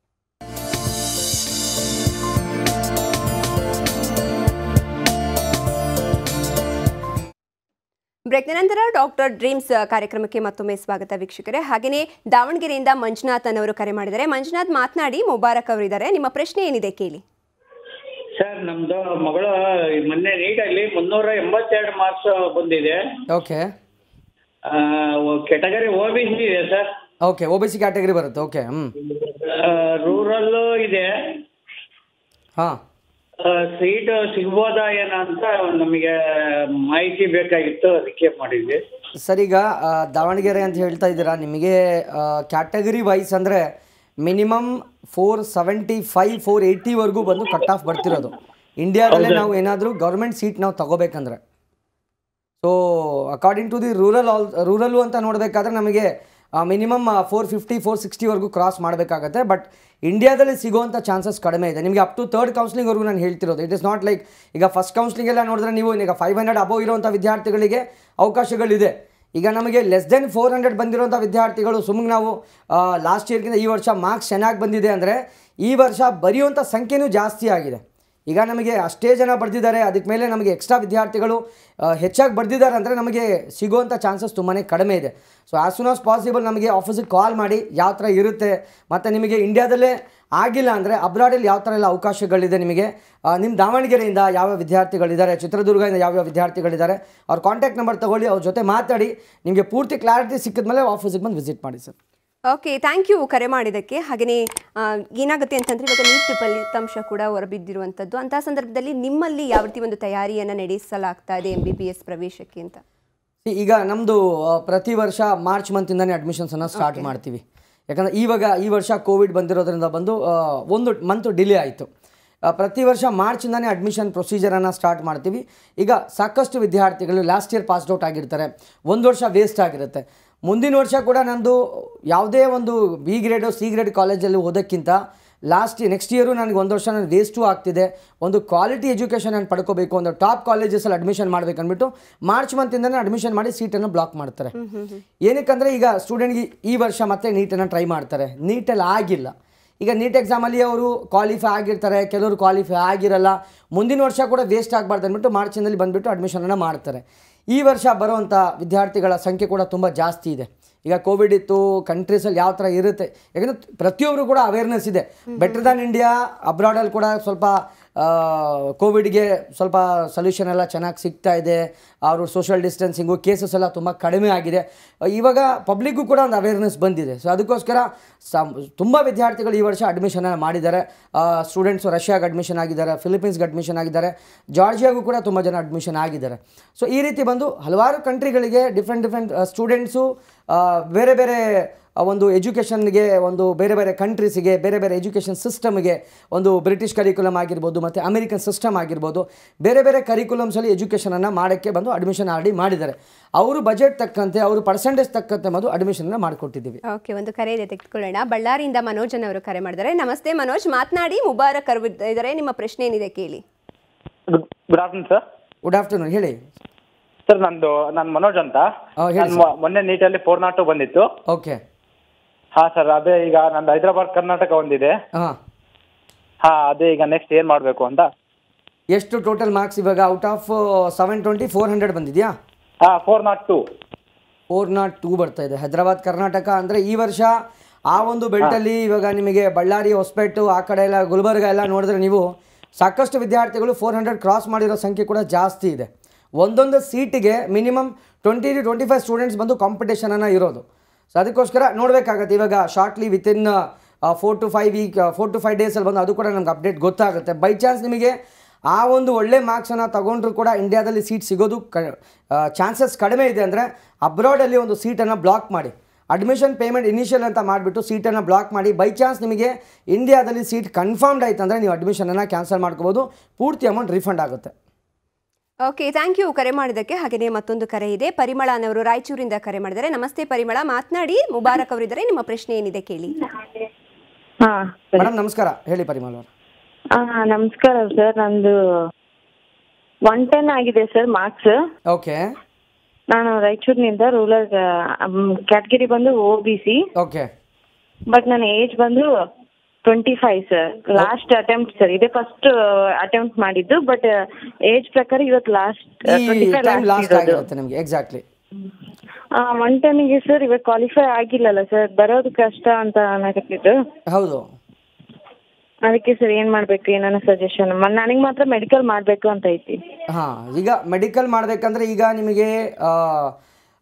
ಬ್ರೇಕ್ನ ನಂತರ ಡಾಕ್ಟರ್ ಡ್ರೀಮ್ಸ್ ಕಾರ್ಯಕ್ರಮಕ್ಕೆ ಮತ್ತೊಮ್ಮೆ ಸ್ವಾಗತ ವೀಕ್ಷಕರೇ ಹಾಗೆಯೇ ದಾವಣಗೆರೆಯಿಂದ ಮಂಜುನಾಥ್ ಅನ್ನೋರು ಕರೆ ಮಾಡಿದ್ದಾರೆ ಮಂಜುನಾಥ್ ಮಾತನಾಡಿ ಮುಬಾರಕ್ ಅವರಿದ್ದಾರೆ ನಿಮ್ಮ ಪ್ರಶ್ನೆ ಏನಿದೆ ಕೇಳಿ ಸರ್ ನಮ್ದು ಮಗಳು ಮೊನ್ನೆ ನೀಟಲ್ಲಿ ಮುನ್ನೂರ ಎಂಬತ್ತೆರಡು ಮಾರ್ಕ್ಸ್ ಬಂದಿದೆ okay category O B C ಇದೆ sir okay O B C category ಬರುತ್ತೆ ಓಕೆ ಹ್ಞೂ ರೂರಲ್ಲು ಇದೆ ಹಾಂ ಸೀಟ್ ಸಿಗ್ಬೋದಾ ಏನಂತ ನಮಗೆ ಮಾಹಿತಿ ಬೇಕಾಗಿತ್ತು ಅದಕ್ಕೆ ಮಾಡಿದ್ವಿ ಸರ್ ಈಗ ಆ, ದಾವಣಗೆರೆ ಅಂತ ಹೇಳ್ತಾ ಇದ್ದೀರಾ ನಿಮಗೆ ಕ್ಯಾಟಗರಿ ವೈಸ್ ಅಂದರೆ minimum four seventy five four ಏಯ್ಟಿವರೆಗೂ ಬಂದು ಕಟ್ ಆಫ್ ಬರ್ತಿರೋದು ಇಂಡಿಯಾದಲ್ಲೇ ನಾವು ಏನಾದರೂ ಗೌರ್ಮೆಂಟ್ ಸೀಟ್ ನಾವು ತಗೋಬೇಕಂದ್ರೆ so according to the rural all ರೂರಲ್ಲು ಅಂತ ನೋಡಬೇಕಾದ್ರೆ ನಮಗೆ ಮಿನಿಮಮ್ ಫೋರ್ ಫಿಫ್ಟಿ ಫೋರ್ ಸಿಕ್ಸ್ಟಿವರೆಗೂ ಕ್ರಾಸ್ ಮಾಡಬೇಕಾಗತ್ತೆ ಬಟ್ ಇಂಡಿಯಾದಲ್ಲಿ ಸಿಗೋವಂಥ ಚಾನ್ಸಸ್ ಕಡಿಮೆ ಇದೆ ನಿಮಗೆ ಅಪ್ ಟು ತರ್ಡ್ ಕೌನ್ಸ್ಲಿಂಗ್ವರೆಗೂ ನಾನು ಹೇಳ್ತಿರೋದು ಇಟ್ ಇಸ್ ನಾಟ್ ಲೈಕ್ ಈಗ ಫಸ್ಟ್ ಕೌನ್ಸ್ಲಿಂಗ್ ಎಲ್ಲ ನೋಡಿದ್ರೆ ನೀವು ಈಗ ಫೈವ್ ಹಂಡ್ರೆಡ್ ಅಬೋವ್ ಇರುವಂಥ ವಿದ್ಯಾರ್ಥಿಗಳಿಗೆ ಅವಕಾಶಗಳಿದೆ ಈಗ ನಮಗೆ ಲೆಸ್ ದೆನ್ ಫೋರ್ ಹಂಡ್ರೆಡ್ ಬಂದಿರುವಂಥ ವಿದ್ಯಾರ್ಥಿಗಳು ಸುಮ್ಮನೆ ನಾವು ಲಾಸ್ಟ್ ಇಯರ್ಗಿಂತ ಈ ವರ್ಷ ಮಾರ್ಕ್ಸ್ ಚೆನ್ನಾಗಿ ಬಂದಿದೆ ಅಂದರೆ ಈ ವರ್ಷ ಬರೆಯುವಂಥ ಸಂಖ್ಯೆನೂ ಜಾಸ್ತಿ ಆಗಿದೆ ಈಗ ನಮಗೆ ಅಷ್ಟೇ ಜನ ಬರೆದಿದ್ದಾರೆ ಅದಕ್ಕೆ ಮೇಲೆ ನಮಗೆ ಎಕ್ಸ್ಟ್ರಾ ವಿದ್ಯಾರ್ಥಿಗಳು ಆ, ಹೆಚ್ಚಾಗಿ ಬರೆದಿದ್ದಾರೆ ಅಂದರೆ ನಮಗೆ ಸಿಗುವಂಥ ಚಾನ್ಸಸ್ ತುಂಬಾ ಕಡಿಮೆ ಇದೆ so as soon as possible ನಮಗೆ ಆಫೀಸಿಗೆ ಕಾಲ್ ಮಾಡಿ ಯಾವ ಥರ ಇರುತ್ತೆ ಮತ್ತು ನಿಮಗೆ ಇಂಡಿಯಾದಲ್ಲೇ ಆಗಿಲ್ಲ ಅಂದರೆ ಅಬ್ರಾಡಲ್ಲಿ ಯಾವ ಥರ ಎಲ್ಲ ಅವಕಾಶಗಳಿದೆ ನಿಮಗೆ ಆ, ನಿಮ್ಮ ದಾವಣಗೆರೆಯಿಂದ ಯಾವ ವಿದ್ಯಾರ್ಥಿಗಳಿದ್ದಾರೆ ಚಿತ್ರದುರ್ಗದಿಂದ ಯಾವ್ಯಾವ ವಿದ್ಯಾರ್ಥಿಗಳಿದ್ದಾರೆ ಅವ್ರ ಕಾಂಟ್ಯಾಕ್ಟ್ ನಂಬರ್ ತೊಗೊಳ್ಳಿ ಅವ್ರ ಜೊತೆ ಮಾತಾಡಿ ನಿಮಗೆ ಪೂರ್ತಿ ಕ್ಲಾರಿಟಿ ಸಿಕ್ಕಿದ ಮೇಲೆ ಆಫೀಸಿಗೆ ಬಂದು ವಿಸಿಟ್ ಮಾಡಿ ಸರ್ ಓಕೆ ಥ್ಯಾಂಕ್ ಯು ಕರೆ ಮಾಡಿದ್ದಕ್ಕೆ ಹಾಗೆಯೇ ಆ, ಏನಾಗುತ್ತೆ ಅಂತಂದರೆ ಇವಾಗ ನೀಟ್ ಫಲಿತಾಂಶ ಕೂಡ ಹೊರಬಿದ್ದಿರುವಂಥದ್ದು ಅಂತಹ ಸಂದರ್ಭದಲ್ಲಿ ನಿಮ್ಮಲ್ಲಿ ಯಾವ ರೀತಿ ಒಂದು ತಯಾರಿಯನ್ನು ನಡೆಸಲಾಗ್ತಾ ಇದೆ ಎಂ ಬಿ ಬಿ ಎಸ್ ಪ್ರವೇಶಕ್ಕೆ ಅಂತ See, ಈಗ ನಮ್ಮದು ಪ್ರತಿ ವರ್ಷ ಮಾರ್ಚ್ ಮಂತಿಂದನೇ ಅಡ್ಮಿಷನ್ಸನ್ನು ಸ್ಟಾರ್ಟ್ ಮಾಡ್ತೀವಿ ಯಾಕಂದರೆ ಇವಾಗ ಈ ವರ್ಷ ಕೋವಿಡ್ ಬಂದಿರೋದ್ರಿಂದ ಬಂದು ಆ, ಒಂದು ಮಂತ್ ಡಿಲೇ ಆಯಿತು ಪ್ರತಿ ವರ್ಷ ಮಾರ್ಚಿಂದನೇ ಅಡ್ಮಿಷನ್ ಪ್ರೊಸೀಜರನ್ನು ಸ್ಟಾರ್ಟ್ ಮಾಡ್ತೀವಿ ಈಗ ಸಾಕಷ್ಟು ವಿದ್ಯಾರ್ಥಿಗಳು ಲಾಸ್ಟ್ ಇಯರ್ ಪಾಸ್ಡ್ ಔಟ್ ಆಗಿರ್ತಾರೆ ಒಂದು ವರ್ಷ ವೇಸ್ಟ್ ಆಗಿರುತ್ತೆ ಮುಂದಿನ ವರ್ಷ ಕೂಡ ನಂದು ಯಾವುದೇ ಒಂದು ಬಿ ಗ್ರೇಡು ಸಿ ಗ್ರೇಡ್ ಕಾಲೇಜಲ್ಲಿ ಓದೋಕ್ಕಿಂತ ಲಾಸ್ಟ್ ನೆಕ್ಸ್ಟ್ ಇಯರು ನನಗೆ ಒಂದು ವರ್ಷ ನಾನು ವೇಸ್ಟು ಆಗ್ತಿದೆ ಒಂದು ಕ್ವಾಲಿಟಿ ಎಜುಕೇಷನ್ ನಾನು ಪಡ್ಕೋಬೇಕು ಒಂದು ಟಾಪ್ ಕಾಲೇಜಸಲ್ಲಿ ಅಡ್ಮಿಷನ್ ಮಾಡ್ಬೇಕು ಅಂದ್ಬಿಟ್ಟು ಮಾರ್ಚ್ ಮಂತಿಂದನೇ ಅಡ್ಮಿಷನ್ ಮಾಡಿ ಸೀಟನ್ನು ಬ್ಲಾಕ್ ಮಾಡ್ತಾರೆ ಏನಕ್ಕಂದರೆ ಈಗ ಸ್ಟೂಡೆಂಟ್ಗೆ ಈ ವರ್ಷ ಮತ್ತೆ ನೀಟನ್ನು ಟ್ರೈ ಮಾಡ್ತಾರೆ ನೀಟಲ್ಲಿ ಆಗಿಲ್ಲ ಈಗ ನೀಟ್ ಎಕ್ಸಾಮಲ್ಲಿ ಅವರು ಕ್ವಾಲಿಫೈ ಆಗಿರ್ತಾರೆ ಕೆಲವರು ಕ್ವಾಲಿಫೈ ಆಗಿರಲ್ಲ ಮುಂದಿನ ವರ್ಷ ಕೂಡ ವೇಸ್ಟ್ ಆಗಬಾರ್ದು ಅಂದ್ಬಿಟ್ಟು ಮಾರ್ಚಿನಲ್ಲಿ ಬಂದುಬಿಟ್ಟು ಅಡ್ಮಿಷನನ್ನು ಮಾಡ್ತಾರೆ ಈ ವರ್ಷ ಬರುವಂಥ ವಿದ್ಯಾರ್ಥಿಗಳ ಸಂಖ್ಯೆ ಕೂಡ ತುಂಬ ಜಾಸ್ತಿ ಇದೆ ಈಗ ಕೋವಿಡ್ ಇತ್ತು ಕಂಟ್ರೀಸಲ್ಲಿ ಯಾವ ಥರ ಇರುತ್ತೆ ಯಾಕಂದರೆ ಪ್ರತಿಯೊಬ್ಬರು ಕೂಡ ಅವೇರ್ನೆಸ್ ಇದೆ ಬೆಟರ್ ದ್ಯಾನ್ ಇಂಡಿಯಾ ಅಬ್ರಾಡಲ್ಲಿ ಕೂಡ ಸ್ವಲ್ಪ ಕೋವಿಡ್ಗೆ ಸ್ವಲ್ಪ ಸೊಲ್ಯೂಷನ್ ಎಲ್ಲ ಚೆನ್ನಾಗಿ ಸಿಗ್ತಾ ಇದೆ ಅವರು ಸೋಷಿಯಲ್ ಡಿಸ್ಟೆನ್ಸಿಂಗು ಕೇಸಸ್ ಎಲ್ಲ ತುಂಬ ಕಡಿಮೆ ಆಗಿದೆ ಇವಾಗ ಪಬ್ಲಿಕ್ಗೂ ಕೂಡ ಒಂದು ಅವೇರ್ನೆಸ್ ಬಂದಿದೆ ಸೊ ಅದಕ್ಕೋಸ್ಕರ ಸಮ್ ತುಂಬ ವಿದ್ಯಾರ್ಥಿಗಳು ಈ ವರ್ಷ ಅಡ್ಮಿಷನ್ ಮಾಡಿದ್ದಾರೆ ಸ್ಟೂಡೆಂಟ್ಸು ರಷ್ಯಾಗೆ ಅಡ್ಮಿಷನ್ ಆಗಿದ್ದಾರೆ ಫಿಲಿಪೀನ್ಸ್ಗೆ ಅಡ್ಮಿಷನ್ ಆಗಿದ್ದಾರೆ ಜಾರ್ಜಿಯಾಗೂ ಕೂಡ ತುಂಬ ಜನ ಅಡ್ಮಿಷನ್ ಆಗಿದ್ದಾರೆ ಸೊ ಈ ರೀತಿ ಬಂದು ಹಲವಾರು ಕಂಟ್ರಿಗಳಿಗೆ ಡಿಫ್ರೆಂಟ್ ಡಿಫ್ರೆಂಟ್ ಸ್ಟೂಡೆಂಟ್ಸು ಬೇರೆ ಬೇರೆ ಆ ಒಂದು ಎಜುಕೇಷನ್ಗೆ ಒಂದು ಬೇರೆ ಬೇರೆ ಕಂಟ್ರೀಸಿಗೆ ಬೇರೆ ಬೇರೆ ಎಜುಕೇಷನ್ ಸಿಸ್ಟಮ್ಗೆ ಒಂದು ಬ್ರಿಟಿಷ್ ಕರಿಕ್ಯುಲಮ್ ಆಗಿರ್ಬೋದು ಮತ್ತು ಅಮೆರಿಕನ್ ಸಿಸ್ಟಮ್ ಆಗಿರ್ಬೋದು ಬೇರೆ ಬೇರೆ ಕರಿಕ್ಯುಲಮ್ಸಲ್ಲಿ ಎಜುಕೇಷನನ್ನು ಮಾಡೋಕ್ಕೆ ಬಂದು ಅಡ್ಮಿಷನ್ ಆಲ್ರೆಡಿ ಮಾಡಿದ್ದಾರೆ ಅವರು ಬಜೆಟ್ ತಕ್ಕಂತೆ ಅವರು ಪರ್ಸೆಂಟೇಜ್ ತಕ್ಕಂತೆ ಬಂದು ಅಡ್ಮಿಷನ್ನ ಮಾಡಿಕೊಟ್ಟಿದ್ದೀವಿ ಓಕೆ ಒಂದು ಕರೆ ಇದೆ ತೆಗೆದುಕೊಳ್ಳೋಣ ಬಳ್ಳಾರಿಯಿಂದ ಮನೋಜನ್ ಅವರು ಕರೆ ಮಾಡಿದ್ದಾರೆ ನಮಸ್ತೆ ಮನೋಜ್ ಮಾತನಾಡಿ ಮುಬಾರಕ್ ಅವರು ಇದ್ದಾರೆ ನಿಮ್ಮ ಪ್ರಶ್ನೆ ಏನಿದೆ ಕೇಳಿ good good afternoon sir good afternoon ಹೇಳಿ ಸರ್ ನಂದು ನಾನು ಮನೋಜ್ ಅಂತ ಆ, ಹೇಳಿ ನಾನು ಮೊ- ಮೊನ್ನೆ ನೀಟಲ್ಲಿ ಫೋರ್ ನಾಟ್ ಬಂದಿತ್ತು ಓಕೆ ಹಾ ಸರ್ ಅದೇ ಈಗ ನಂದು ಹೈದರಾಬಾದ್ ಕರ್ನಾಟಕ ಒಂದಿದೆ ಹಾಂ ಹಾ ಅದೇ ಈಗ ನೆಕ್ಸ್ಟ್ ಏನು ಮಾಡಬೇಕು ಅಂತ ಎಷ್ಟು ಟೋಟಲ್ ಮಾರ್ಕ್ಸ್ ಇವಾಗ out of seven twenty four hundred ಬಂದಿದೆಯಾ ಹಾ four naught two four naught two ಬರ್ತಾ ಇದೆ ಹೈದರಾಬಾದ್ ಕರ್ನಾಟಕ ಅಂದರೆ ಈ ವರ್ಷ ಆ ಒಂದು ಬೆಲ್ಟಲ್ಲಿ ಇವಾಗ ನಿಮಗೆ ಬಳ್ಳಾರಿ ಹೊಸಪೇಟು ಆ ಕಡೆ ಎಲ್ಲ ಗುಲ್ಬರ್ಗ ಎಲ್ಲ ನೋಡಿದ್ರೆ ನೀವು ಸಾಕಷ್ಟು ವಿದ್ಯಾರ್ಥಿಗಳು ಫೋರ್ ಹಂಡ್ರೆಡ್ ಕ್ರಾಸ್ ಮಾಡಿರೋ ಸಂಖ್ಯೆ ಕೂಡ ಜಾಸ್ತಿ ಇದೆ ಒಂದೊಂದು ಸೀಟಿಗೆ minimum twenty two twenty five students ಬಂದು ಕಾಂಪಿಟೇಷನನ್ನು ಇರೋದು ಸೊ ಅದಕ್ಕೋಸ್ಕರ ನೋಡಬೇಕಾಗತ್ತೆ ಇವಾಗ shortly within four to five week four to five ಡೇಸಲ್ಲಿ ಬಂದು ಅದು ಕೂಡ ನಮ್ಗೆ ಅಪ್ಡೇಟ್ ಗೊತ್ತಾಗುತ್ತೆ ಬೈ ಚಾನ್ಸ್ ನಿಮಗೆ ಆ ಒಂದು ಒಳ್ಳೆ ಮಾರ್ಕ್ಸನ್ನು ತಗೊಂಡ್ರು ಕೂಡ ಇಂಡಿಯಾದಲ್ಲಿ ಸೀಟ್ ಸಿಗೋದು ಕ ಚಾನ್ಸಸ್ ಕಡಿಮೆ ಇದೆ ಅಂದರೆ ಅಬ್ರಾಡಲ್ಲಿ ಒಂದು ಸೀಟನ್ನು ಬ್ಲಾಕ್ ಮಾಡಿ ಅಡ್ಮಿಷನ್ ಪೇಮೆಂಟ್ ಇನಿಷಿಯಲ್ ಅಂತ ಮಾಡಿಬಿಟ್ಟು ಸೀಟನ್ನು ಬ್ಲಾಕ್ ಮಾಡಿ ಬೈ ಚಾನ್ಸ್ ನಿಮಗೆ ಇಂಡಿಯಾದಲ್ಲಿ ಸೀಟ್ ಕನ್ಫರ್ಮ್ಡ್ ಆಯ್ತು ಅಂದರೆ ನೀವು ಅಡ್ಮಿಷನನ್ನು ಕ್ಯಾನ್ಸಲ್ ಮಾಡ್ಕೋಬೋದು ಪೂರ್ತಿ ಅಮೌಂಟ್ ರಿಫಂಡ್ ಆಗುತ್ತೆ ಓಕೆ ಥ್ಯಾಂಕ್ ಯು ಕರೆ ಮಾಡಿದ್ದಕ್ಕೆ ಹಾಗೆಯೇ ಮತ್ತೊಂದು ಕರೆ ಇದೆ ಪರಿಮಳ ಅನ್ನೋರು ರಾಯಚೂರಿಂದ ಕರೆ ಮಾಡಿದ್ದಾರೆ ನಮಸ್ತೆ ಪರಿಮಳ ಮಾತನಾಡಿ ಮುಬಾರಕ್ ಅವರಿದ್ದಾರೆ ನಿಮ್ಮ ಪ್ರಶ್ನೆ ಏನಿದೆ ಕೇಳಿ ಹಾ ಸರಿ ಮೇಡಮ್ ನಮಸ್ಕಾರ ಹೇಳಿ ಪರಿಮಳ್ ಅವರು ಆ, ನಮಸ್ಕಾರ ಸರ್ ನಂದು ಒನ್ ಟೆನ್ ಆಗಿದೆ ಸರ್ ಮಾರ್ಕ್ಸ್ ಓಕೆ ನಾನು ರಾಯಚೂರಿನಿಂದ ರೂರಲ್ ಕ್ಯಾಟಗಿರಿ ಬಂದು O B C okay but ನನ್ನ ಏಜ್ ಬಂದು twenty five sir last attempt sir ಇದೇ ಫಸ್ಟ್ ಅಟೆಂಪ್ಟ್ ಮಾಡಿದ್ದು ಬಟ್ ಏಜ್ ಪ್ರಕಾರ ಇವತ್ತು ಲಾಸ್ಟ್ ಈ twenty time five last last ಇರೋದು ಆಗಿರುತ್ತೆ ನಿಮಗೆ ಎಕ್ಸಾಕ್ಟ್ಲಿ ಒನ್ ಟೆನ್ಗೆ ಸರ್ ಇವಾಗ ಕ್ವಾಲಿಫೈ ಆಗಿಲ್ಲಲ್ಲ ಸರ್ ಬರೋದು ಕಷ್ಟ ಅಂತ ಅನ್ನಕತ್ತಿದ್ದು ಹೌದು ಅದಕ್ಕೆ ಸರ್ ಏನ್ ಮಾಡ್ಬೇಕು ಏನಾನ ಸಜೆಷನ್ ನನಗೆ ಮಾತ್ರ ಮೆಡಿಕಲ್ ಮಾಡ್ಬೇಕು ಅಂತ ಐತಿ ಹಾಂ ಈಗ ಮೆಡಿಕಲ್ ಮಾಡಬೇಕಂದ್ರೆ ಈಗ ನಿಮಗೆ